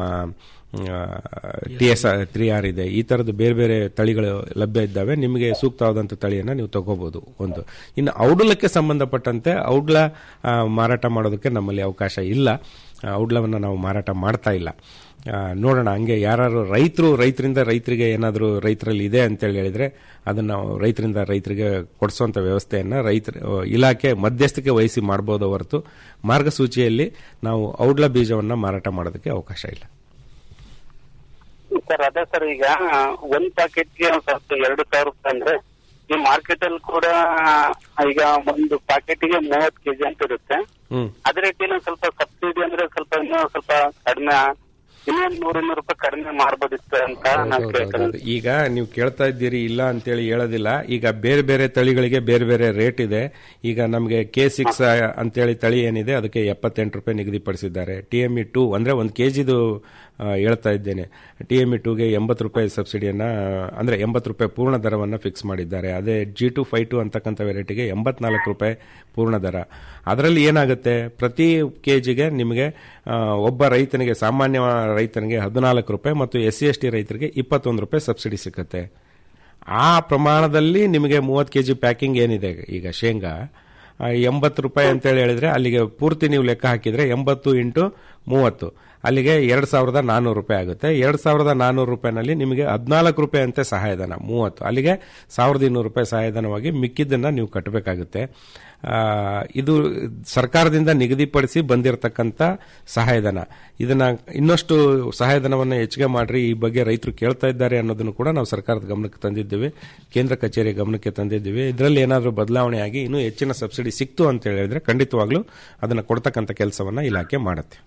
ಟಿ ಎಸ್ ತ್ರೀ ಆರ್ ಇದೆ ಈ ಥರದ್ದು ಬೇರೆ ಬೇರೆ ತಳಿಗಳು ಲಭ್ಯ ಇದ್ದಾವೆ ನಿಮಗೆ ಸೂಕ್ತವಾದಂಥ ತಳಿಯನ್ನು ನೀವು ತಗೋಬಹುದು ಒಂದು ಇನ್ನು ಔಡ್ಲಕ್ಕೆ ಸಂಬಂಧಪಟ್ಟಂತೆ ಔಡ್ಲ ಆ, ಮಾರಾಟ ಮಾಡೋದಕ್ಕೆ ನಮ್ಮಲ್ಲಿ ಅವಕಾಶ ಇಲ್ಲ ಆ, ಔಡ್ಲವನ್ನು ನಾವು ಮಾರಾಟ ಮಾಡ್ತಾ ಇಲ್ಲ ಆ, ನೋಡೋಣ ಹಂಗೆ ಯಾರು ರೈತರು ರೈತರಿಂದ ರೈತರಿಗೆ ಏನಾದರೂ ರೈತರಲ್ಲಿ ಇದೆ ಅಂತೇಳಿ ಹೇಳಿದ್ರೆ ಅದನ್ನು ನಾವು ರೈತರಿಂದ ರೈತರಿಗೆ ಕೊಡಿಸುವಂಥ ವ್ಯವಸ್ಥೆಯನ್ನು ರೈತರ ಇಲಾಖೆ ಮಧ್ಯಸ್ಥಿಕೆ ವಹಿಸಿ ಮಾಡ್ಬೋದು ಹೊರತು ಮಾರ್ಗಸೂಚಿಯಲ್ಲಿ ನಾವು ಔಡ್ಲ ಬೀಜವನ್ನು ಮಾರಾಟ ಮಾಡೋದಕ್ಕೆ ಅವಕಾಶ ಇಲ್ಲ ಸರ್ ಅದೇ ಸರ್ ಈಗ ಒಂದ್ ಪ್ಯಾಕೆಟ್ಗೆ ಒಂದ್ ಸ್ವಲ್ಪ ಎರಡು ಸಾವಿರ ರೂಪಾಯಿ ಅಂದ್ರೆ ಈ ಮಾರ್ಕೆಟ್ ಅಲ್ಲಿ ಕೂಡ ಈಗ ಒಂದು ಪ್ಯಾಕೆಟ್ಗೆ ಮೂವತ್ ಕೆಜಿ ಅಂತ ಇರುತ್ತೆ ಹ್ಮ್ ಅದೇ ರೀತಿಯಲ್ಲಿ ಒಂದ್ ಸ್ವಲ್ಪ ಸಬ್ಸಿಡಿ ಅಂದ್ರೆ ಸ್ವಲ್ಪ ಇನ್ನೂ ಸ್ವಲ್ಪ ಕಡಿಮೆ ಇನ್ನೊಂದು ನೂರ ಇನ್ನೂರು ರೂಪಾಯಿ ಕಡಿಮೆ ಮಾಡ್ಬೋದಿತ್ತು ಅಂತ ನಾನು ಕೇಳ್ತೇನೆ ಹೌದೌದು. ಈಗ ನೀವು ಕೇಳ್ತಾ ಇದ್ದೀರಿ ಇಲ್ಲ ಅಂತೇಳಿ ಹೇಳೋದಿಲ್ಲ ಈಗ ಬೇರೆ ಬೇರೆ ತಳಿಗಳಿಗೆ ಬೇರೆ ಬೇರೆ ರೇಟ್ ಇದೆ ಈಗ ನಮಗೆ ಕೆ ಸಿಕ್ಸ್ ಅಂತೇಳಿ ತಳಿ ಏನಿದೆ ಅದಕ್ಕೆ ಎಪ್ಪತ್ತೆಂಟು ರೂಪಾಯಿ ನಿಗದಿಪಡಿಸಿದ್ದಾರೆ ಟಿ ಎಮ್ ಇ ಟೂ ಅಂದ್ರೆ ಒಂದು ಕೆ ಜಿದು ಹೇಳ್ತಾ ಇದ್ದೇನೆ ಟಿ ಎಮ್ ಇ ಟೂಗೆ ಎಂಬತ್ತು ರೂಪಾಯಿ ಸಬ್ಸಿಡಿಯನ್ನ ಅಂದ್ರೆ ಎಂಬತ್ತು ರೂಪಾಯಿ ಪೂರ್ಣ ದರವನ್ನು ಫಿಕ್ಸ್ ಮಾಡಿದ್ದಾರೆ ಅದೇ ಜಿ ಟು ಫೈ ಟು ಅಂತಕ್ಕಂಥ ವೆರೈಟಿಗೆ ಎಂಬತ್ನಾಲ್ಕು ರೂಪಾಯಿ ಪೂರ್ಣ ದರ ಅದರಲ್ಲಿ ಏನಾಗುತ್ತೆ ಪ್ರತಿ ಕೆ ಜಿಗೆ ನಿಮಗೆ ಆ, ಒಬ್ಬ ರೈತನಿಗೆ ಸಾಮಾನ್ಯ ರೈತನಿಗೆ ಹದಿನಾಲ್ಕು ರೂಪಾಯಿ ಮತ್ತು ಎಸ್ ಸಿ ಎಸ್ ಟಿ ರೈತರಿಗೆ ಇಪ್ಪತ್ತೊಂದು ರೂಪಾಯಿ ಸಬ್ಸಿಡಿ ಸಿಗುತ್ತೆ ಆ ಪ್ರಮಾಣದಲ್ಲಿ ನಿಮಗೆ ಮೂವತ್ತು ಕೆ ಜಿ ಪ್ಯಾಕಿಂಗ್ ಏನಿದೆ ಈಗ ಶೇಂಗಾ ಆ, ಎಂಬತ್ತು ರೂಪಾಯಿ ಅಂತೇಳಿ ಹೇಳಿದ್ರೆ ಅಲ್ಲಿಗೆ ಪೂರ್ತಿ ನೀವು ಲೆಕ್ಕ ಹಾಕಿದ್ರೆ ಎಂಬತ್ತು ಇಂಟು ಮೂವತ್ತು ಅಲ್ಲಿಗೆ ಎರಡು ಸಾವಿರದ ನಾನ್ನೂರು ರೂಪಾಯಿ ಆಗುತ್ತೆ ಎರಡು ಸಾವಿರದ ನಾನ್ನೂರು ರೂಪಾಯಿನಲ್ಲಿ ನಿಮಗೆ ಹದಿನಾಲ್ಕು ರೂಪಾಯಿ ಅಂತೆ ಸಹಾಯಧನ ಮೂವತ್ತು ಅಲ್ಲಿಗೆ ಸಾವಿರದ ಇನ್ನೂರು ರೂಪಾಯಿ ಸಹಾಯಧನವಾಗಿ ಮಿಕ್ಕಿದ್ದನ್ನು ನೀವು ಕಟ್ಟಬೇಕಾಗುತ್ತೆ ಆ, ಇದು ಸರ್ಕಾರದಿಂದ ನಿಗದಿಪಡಿಸಿ ಬಂದಿರತಕ್ಕಂಥ ಸಹಾಯಧನ ಇದನ್ನ ಇನ್ನಷ್ಟು ಸಹಾಯಧನವನ್ನು ಹೆಚ್ಚಿಗೆ ಮಾಡ್ರಿ ಈ ಬಗ್ಗೆ ರೈತರು ಕೇಳ್ತಾ ಇದ್ದಾರೆ ಅನ್ನೋದನ್ನು ಕೂಡ ನಾವು ಸರ್ಕಾರದ ಗಮನಕ್ಕೆ ತಂದಿದ್ದೀವಿ ಕೇಂದ್ರ ಕಚೇರಿ ಗಮನಕ್ಕೆ ತಂದಿದ್ದೀವಿ ಇದರಲ್ಲಿ ಏನಾದರೂ ಬದಲಾವಣೆ ಆಗಿ ಇನ್ನೂ ಹೆಚ್ಚಿನ ಸಬ್ಸಿಡಿ ಸಿಕ್ತು ಅಂತ ಹೇಳಿದ್ರೆ ಖಂಡಿತವಾಗ್ಲೂ ಅದನ್ನು ಕೊಡ್ತಕ್ಕಂಥ ಕೆಲಸವನ್ನ ಇಲಾಖೆ ಮಾಡುತ್ತೆ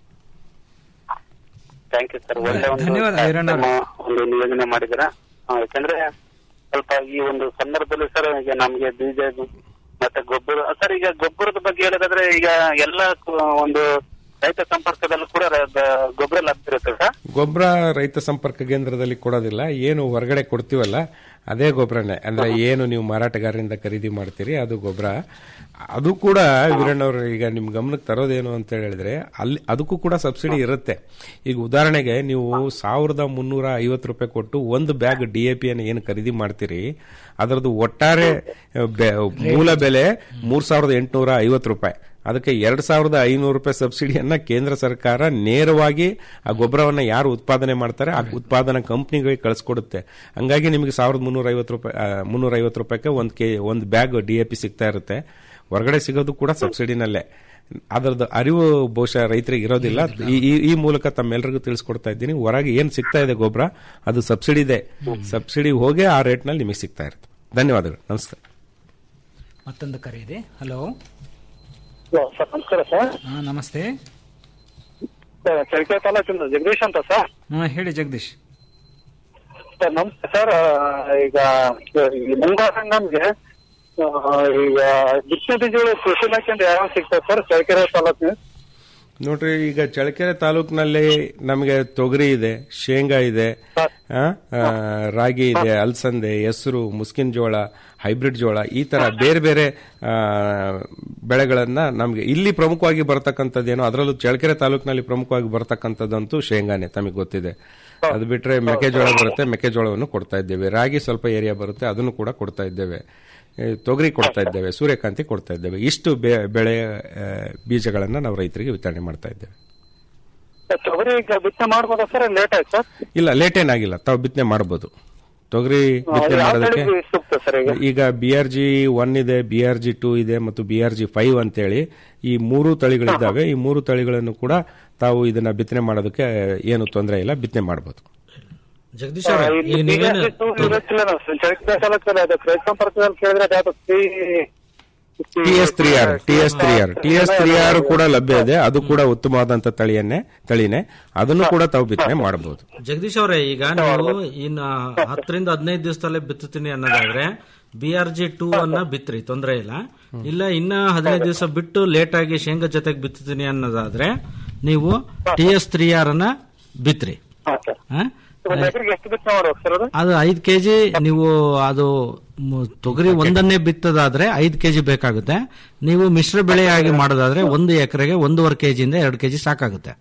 ಥ್ಯಾಂಕ್ ಯು ಸರ್ ಒಳ್ಳೆ ಒಂದು ಧನ್ಯವಾದ, ಹಿರಣ್ಣ ಅವ್ರೆ. ಕಾರ್ಯಕ್ರಮ ಒಂದು ನಿಯೋಜನೆ ಮಾಡಿದ್ರ ಯಾಕಂದ್ರೆ ಸ್ವಲ್ಪ ಈ ಒಂದು ಸಂದರ್ಭದಲ್ಲಿ ಸರ್ ಈಗ ನಮ್ಗೆ ಬೀಜ ಮತ್ತೆ ಗೊಬ್ಬರ ಸರ್ ಈಗ ಗೊಬ್ಬರದ ಬಗ್ಗೆ ಹೇಳೋದಾದ್ರೆ ಈಗ ಎಲ್ಲ ಕು- ಒಂದು ರೈತ ಸಂಪರ್ಕದಲ್ಲೂ ಕೂಡ ರ- ಬ- ಗೊಬ್ಬರ ಲಭ್ಯ ಇರುತ್ತೆ ಸರ್ ಗೊಬ್ಬರ ರೈತ ಸಂಪರ್ಕ ಕೇಂದ್ರದಲ್ಲಿ ಕೊಡೋದಿಲ್ಲ ಏನು ಹೊರಗಡೆ ಕೊಡ್ತೀವಲ್ಲ ಅದೇ ಗೊಬ್ಬರನೇ ಅಂದ್ರೆ ಏನು ನೀವು ಮಾರಾಟಗಾರರಿಂದ ಖರೀದಿ ಮಾಡ್ತೀರಿ ಅದು ಗೊಬ್ಬರ ಅದು ಕೂಡ ವೀರಣ್ಣವ್ರು ಈಗ ನಿಮ್ ಗಮನಕ್ಕೆ ತರೋದೇನು ಅಂತ ಹೇಳಿದ್ರೆ ಅಲ್ಲಿ ಅದಕ್ಕೂ ಕೂಡ ಸಬ್ಸಿಡಿ ಇರುತ್ತೆ ಈಗ ಉದಾಹರಣೆಗೆ ನೀವು ಸಾವಿರದ ಮುನ್ನೂರ ಐವತ್ತು ರೂಪಾಯಿ ಕೊಟ್ಟು ಒಂದು ಬ್ಯಾಗ್ ಡಿ ಎ ಪಿಯನ್ನು ಏನು ಖರೀದಿ ಮಾಡ್ತೀರಿ ಅದರದ್ದು ಒಟ್ಟಾರೆ ಬೆ- ಮೂಲ ಬೆಲೆ ಮೂರ್ ಸಾವಿರದ ಎಂಟುನೂರ ಐವತ್ತು ರೂಪಾಯಿ ಅದಕ್ಕೆ ಎರಡ್ ಸಾವಿರದ ಐನೂರು ರೂಪಾಯಿ ಸಬ್ಸಿಡಿಯನ್ನ ಕೇಂದ್ರ ಸರ್ಕಾರ ನೇರವಾಗಿ ಆ ಗೊಬ್ಬರವನ್ನ ಯಾರು ಉತ್ಪಾದನೆ ಮಾಡ್ತಾರೆ ಆ ಉತ್ಪಾದನಾ ಕಂಪ್ನಿಗೆ ಕಳಿಸ್ಕೊಡುತ್ತೆ ಹಂಗಾಗಿ ನಿಮಗೆ ಸಾವಿರದ ಮುನ್ನೂರ ಐವತ್ತು ರೂಪಾಯಿ ಮುನ್ನೂರ ಐವತ್ತು ರೂಪಾಯಿಗೆ ಒಂದು ಕೆ ಒಂದು ಬ್ಯಾಗ್ ಡಿ ಎ ಪಿ ಸಿಗ್ತಾ ಇರುತ್ತೆ ಹೊರಗಡೆ ಸಿಗೋದು ಕೂಡ ಸಬ್ಸಿಡಿನಲ್ಲೇ ಅದರದ್ದು ಅರಿವು ಬಹುಶಃ ರೈತರಿಗೆ ಇರೋದಿಲ್ಲ ಈ ಈ- ಈ ಮೂಲಕ ತಮ್ಮೆಲ್ಲರಿಗೂ ತಿಳಿಸ್ಕೊಡ್ತಾ ಇದ್ದೀನಿ ಹೊರಗೆ ಏನ್ ಸಿಗ್ತಾ ಇದೆ ಗೊಬ್ಬರ ಅದು ಸಬ್ಸಿಡಿ ಇದೆ ಸಬ್ಸಿಡಿ ಹೋಗಿ ಆ ರೇಟ್ನಲ್ಲಿ ನಿಮಗೆ ಸಿಗ್ತಾ ಇರುತ್ತೆ ಧನ್ಯವಾದಗಳು ನಮಸ್ಕಾರ ಮತ್ತೊಂದು ಕರೆ ಇದೆ ಹಲೋ ಸರ್ ನಮಸ್ಕಾರ ಸರ್ ಹಾ ನಮಸ್ತೆ ಚಳಿಕೆ ತಾಲೂಕಿಂದ ಜಗದೀಶ್ ಅಂತ ಸರ್ ಹಾ ಹೇಳಿ ಜಗದೀಶ್ ಸರ್ ನಮಸ್ತೆ ಸರ್ ಈಗ ಈ ಮುಂಗಾರು ನಮ್ಗೆ ಆ, ಈಗ ಬಿತ್ತನೆ ಬೀಜಗಳು ಕೃಷಿ ಇಲಾಖೆಯಿಂದ ಯಾವ ಸಿಗ್ತದೆ ಸರ್ ಚಳಿಕೆರೆ ತಾಲೂಕಿನ ನೋಡ್ರಿ ಈಗ ಚಳ್ಳಕೆರೆ ತಾಲೂಕಿನಲ್ಲಿ ನಮಗೆ ತೊಗರಿ ಇದೆ ಶೇಂಗಾ ಇದೆ ಆ, ಆ, ರಾಗಿ ಇದೆ ಅಲಸಂದೆ ಹೆಸರು ಮುಸ್ಕಿನ್ ಜೋಳ ಹೈಬ್ರಿಡ್ ಜೋಳ ಈ ತರ ಬೇರೆ ಬೇರೆ ಆ, ಬೆಳೆಗಳನ್ನ ನಮಗೆ ಇಲ್ಲಿ ಪ್ರಮುಖವಾಗಿ ಬರತಕ್ಕಂಥದ್ದೇನೋ ಅದರಲ್ಲೂ ಚಳ್ಳಕೆರೆ ತಾಲೂಕಿನಲ್ಲಿ ಪ್ರಮುಖವಾಗಿ ಬರತಕ್ಕಂಥದ್ದಂತೂ ಶೇಂಗಾನೆ ತಮಗೆ ಗೊತ್ತಿದೆ ಅದು ಬಿಟ್ರೆ ಮೆಕ್ಕೆಜೋಳ ಬರುತ್ತೆ ಮೆಕ್ಕೆಜೋಳವನ್ನು ಕೊಡ್ತಾ ಇದ್ದೇವೆ ರಾಗಿ ಸ್ವಲ್ಪ ಏರಿಯಾ ಬರುತ್ತೆ ಅದನ್ನು ಕೂಡ ಕೊಡ್ತಾ ಇದ್ದೇವೆ ಏ, ತೊಗರಿ ಕೊಡ್ತಾ ಇದ್ದೇವೆ ಸೂರ್ಯಕಾಂತಿ ಕೊಡ್ತಾ ಇದ್ದೇವೆ ಇಷ್ಟು ಬೆ- ಬೆಳೆ ಆ, ಬೀಜಗಳನ್ನ ನಾವು ರೈತರಿಗೆ ವಿತರಣೆ ಮಾಡ್ತಾ ಇದ್ದೇವೆ ತೊಗರಿ ಈಗ ಬಿತ್ತನೆ ಮಾಡ್ಬೋದಾ ಸರ್ ಲೇಟ್ ಆಯ್ತು ಸರ್ ಇಲ್ಲ ಲೇಟ್ ಏನಾಗಿಲ್ಲ ತಾವು ಬಿತ್ತನೆ ಮಾಡಬಹುದು ತೊಗರಿ ಬಿತ್ತನೆ ಯಾವ ಮಾಡೋದಕ್ಕೆ ತಳಿ ಸೂಕ್ತ ಸರ್ ಈಗ ಈಗ ಬಿ ಆರ್ ಜಿ ಒನ್ ಇದೆ ಬಿ ಆರ್ ಜಿ ಟೂ ಇದೆ ಮತ್ತು ಬಿ ಆರ್ ಜಿ ಫೈವ್ ಅಂತೇಳಿ ಈ ಮೂರು ತಳಿಗಳಿದ್ದಾವೆ ಈ ಮೂರು ತಳಿಗಳನ್ನು ಕೂಡ ತಾವು ಇದನ್ನ ಬಿತ್ತನೆ ಮಾಡೋದಕ್ಕೆ ಏನು ತೊಂದರೆ ಇಲ್ಲ ಬಿತ್ತನೆ ಮಾಡಬಹುದು ಜಗದೀಶ್ ಅವರೇ ಈಗ ನೀವೇನು ಚಳಿಕೆ ತಾಲೂಕಲ್ಲಿ ಅದು ರೈತ ಸಂಪರ್ಕದಲ್ಲಿ ಕೇಳಿದ್ರೆ ಅದು T S three R T S three R T S three R ಕೂಡ ಲಭ್ಯ ಇದೆ ಅದು ಕೂಡ ಉತ್ತಮವಾದಂತ ತಳಿಯನ್ನೇ ತಳಿನೇ ಅದನ್ನು ಕೂಡ ತಾವು ಬಿತ್ತನೆ ಮಾಡಬಹುದು ಜಗದೀಶ್ ಅವರೇ ಈಗ ನೀವು ಇನ್ನು ಹತ್ತರಿಂದ ಹದಿನೈದು ದಿವಸದಲ್ಲೇ ಬಿತ್ತುತ್ತೀನಿ ಅನ್ನೋದಾದ್ರೆ ಬಿ ಆರ್ ಜಿ ಟೂ ಅನ್ನ ಬಿತ್ರಿ ತೊಂದರೆ ಇಲ್ಲ ಇಲ್ಲ ಇನ್ನ ಹದಿನೈದು ದಿವಸ ಬಿಟ್ಟು ಲೇಟ್ ಆಗಿ ಶೇಂಗಾ ಜೊತೆಗೆ ಬಿತ್ತುತ್ತೀನಿ ಅನ್ನೋದಾದ್ರೆ ನೀವು ಟಿ ಎಸ್ ತ್ರೀ ಆರ್ ಅನ್ನ ಬಿತ್ರಿ ಹಾ? ಒಂದು ಎಕರೆಗೆ ಎಷ್ಟು ಬಿತ್ತನೆ ಮಾಡ್ಬೇಕು ಸರ್ ಅದು ಅದು ಐದ್ ಕೆಜಿ ನೀವು ಅದು ಮ್- ತೊಗರಿ ಒಂದನ್ನೇ ಬಿತ್ತದಾದ್ರೆ ಐದ್ ಕೆಜಿ ಬೇಕಾಗುತ್ತೆ ನೀವು ಮಿಶ್ರ ಬೆಳೆಯಾಗಿ ಮಾಡೋದಾದ್ರೆ ಒಂದು ಎಕರೆಗೆ ಒಂದೂವರೆ ಕೆಜಿಯಿಂದ ಎರಡು ಕೆಜಿ ಸಾಕಾಗುತ್ತೆ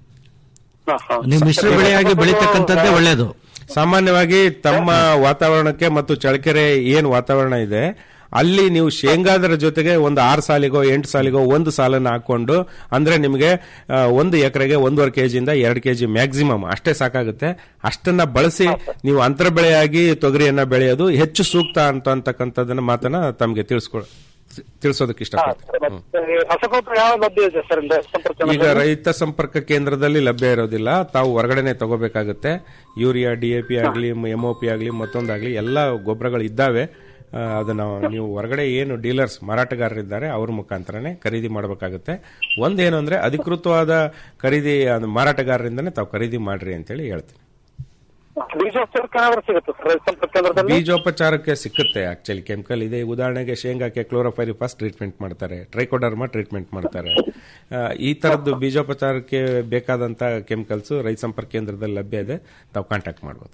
ನೀವು ಮಿಶ್ರ ಬೆಳೆಯಾಗಿ ಬೆಳೀತಕ್ಕಂಥದ್ದೇ ಒಳ್ಳೇದು ಸಾಮಾನ್ಯವಾಗಿ ತಮ್ಮ ವಾತಾವರಣಕ್ಕೆ ಮತ್ತು ಚಳಕೆರೆ ಏನ್ ವಾತಾವರಣ ಇದೆ ಅಲ್ಲಿ ನೀವು ಶೇಂಗಾದರ ಜೊತೆಗೆ ಒಂದು ಆರು ಸಾಲಿಗೋ ಎಂಟು ಸಾಲಿಗೋ ಒಂದು ಸಾಲನ್ನು ಹಾಕೊಂಡು ಅಂದ್ರೆ ನಿಮಗೆ ಆ, ಒಂದು ಎಕರೆಗೆ ಒಂದೂವರೆ ಕೆಜಿಯಿಂದ ಎರಡು ಕೆಜಿ ಮ್ಯಾಕ್ಸಿಮಮ್ ಅಷ್ಟೇ ಸಾಕಾಗುತ್ತೆ ಅಷ್ಟನ್ನ ಬಳಸಿ ನೀವು ಅಂತರ ಬೆಳೆಯಾಗಿ ತೊಗರಿಯನ್ನ ಬೆಳೆಯೋದು ಹೆಚ್ಚು ಸೂಕ್ತ ಅಂತ ಅಂತಕ್ಕಂಥದ್ದನ್ನ ಮಾತನ್ನ ತಮಗೆ ತಿಳಿಸ್ಕೊಳ ತಿಳಿಸೋದಕ್ಕೆ ಇಷ್ಟಪಡ್ತೀನಿ ಹ್ಮ್. ರಸಗೊಬ್ಬರ ಯಾವ ಲಭ್ಯ ಇದೆ ಸರ್ ರೈತ ಸಂಪರ್ಕ ಈಗ ರೈತ ಸಂಪರ್ಕ ಕೇಂದ್ರದಲ್ಲಿ ಲಭ್ಯ ಇರೋದಿಲ್ಲ ತಾವು ಹೊರಗಡೆನೆ ತಗೋಬೇಕಾಗುತ್ತೆ ಯೂರಿಯಾ ಡಿ ಎ ಪಿ ಆಗಲಿ ಎಂ ಒ ಪಿ ಆಗಲಿ ಮತ್ತೊಂದಾಗಲಿ ಎಲ್ಲ ಗೊಬ್ಬರಗಳು ಇದ್ದಾವೆ ಆ, ಅದನ್ನ ನೀವು ಹೊರಗಡೆ ಏನು ಡೀಲರ್ಸ್ ಮಾರಾಟಗಾರರಿದ್ದಾರೆ ಅವ್ರ ಮುಖಾಂತರನೇ ಖರೀದಿ ಮಾಡಬೇಕಾಗುತ್ತೆ ಒಂದೇನು ಅಂದ್ರೆ ಅಧಿಕೃತವಾದ ಖರೀದಿ ಅದು ಮಾರಾಟಗಾರರಿಂದನೇ ತಾವು ಖರೀದಿ ಮಾಡ್ರಿ ಅಂತೇಳಿ ಹೇಳ್ತೀನಿ ಬೀಜೋಪಚಾರಕ್ಕೆ ಸಿಗುತ್ತೆ ಸರ್ ರೈತ ಸಂಪರ್ಕ ಕೇಂದ್ರದಲ್ಲಿ ಬೀಜೋಪಚಾರಕ್ಕೆ ಸಿಕ್ಕುತ್ತೆ ಆಕ್ಚುಲಿ ಕೆಮಿಕಲ್ ಇದೆ ಉದಾಹರಣೆಗೆ ಶೇಂಗಾಕ್ಕೆ ಕ್ಲೋರೋಫೈರಿಫಾಸ್ ಟ್ರೀಟ್ಮೆಂಟ್ ಮಾಡ್ತಾರೆ ಟ್ರೈಕೋಡರ್ಮಾ ಟ್ರೀಟ್ಮೆಂಟ್ ಮಾಡ್ತಾರೆ ಆ, ಈ ತರದ್ದು ಬೀಜೋಪಚಾರಕ್ಕೆ ಬೇಕಾದಂತ ಕೆಮಿಕಲ್ಸ್ ರೈತ ಸಂಪರ್ಕ ಕೇಂದ್ರದಲ್ಲಿ ಲಭ್ಯ ಇದೆ ತಾವು ಕಾಂಟ್ಯಾಕ್ಟ್ ಮಾಡ್ಬೋದು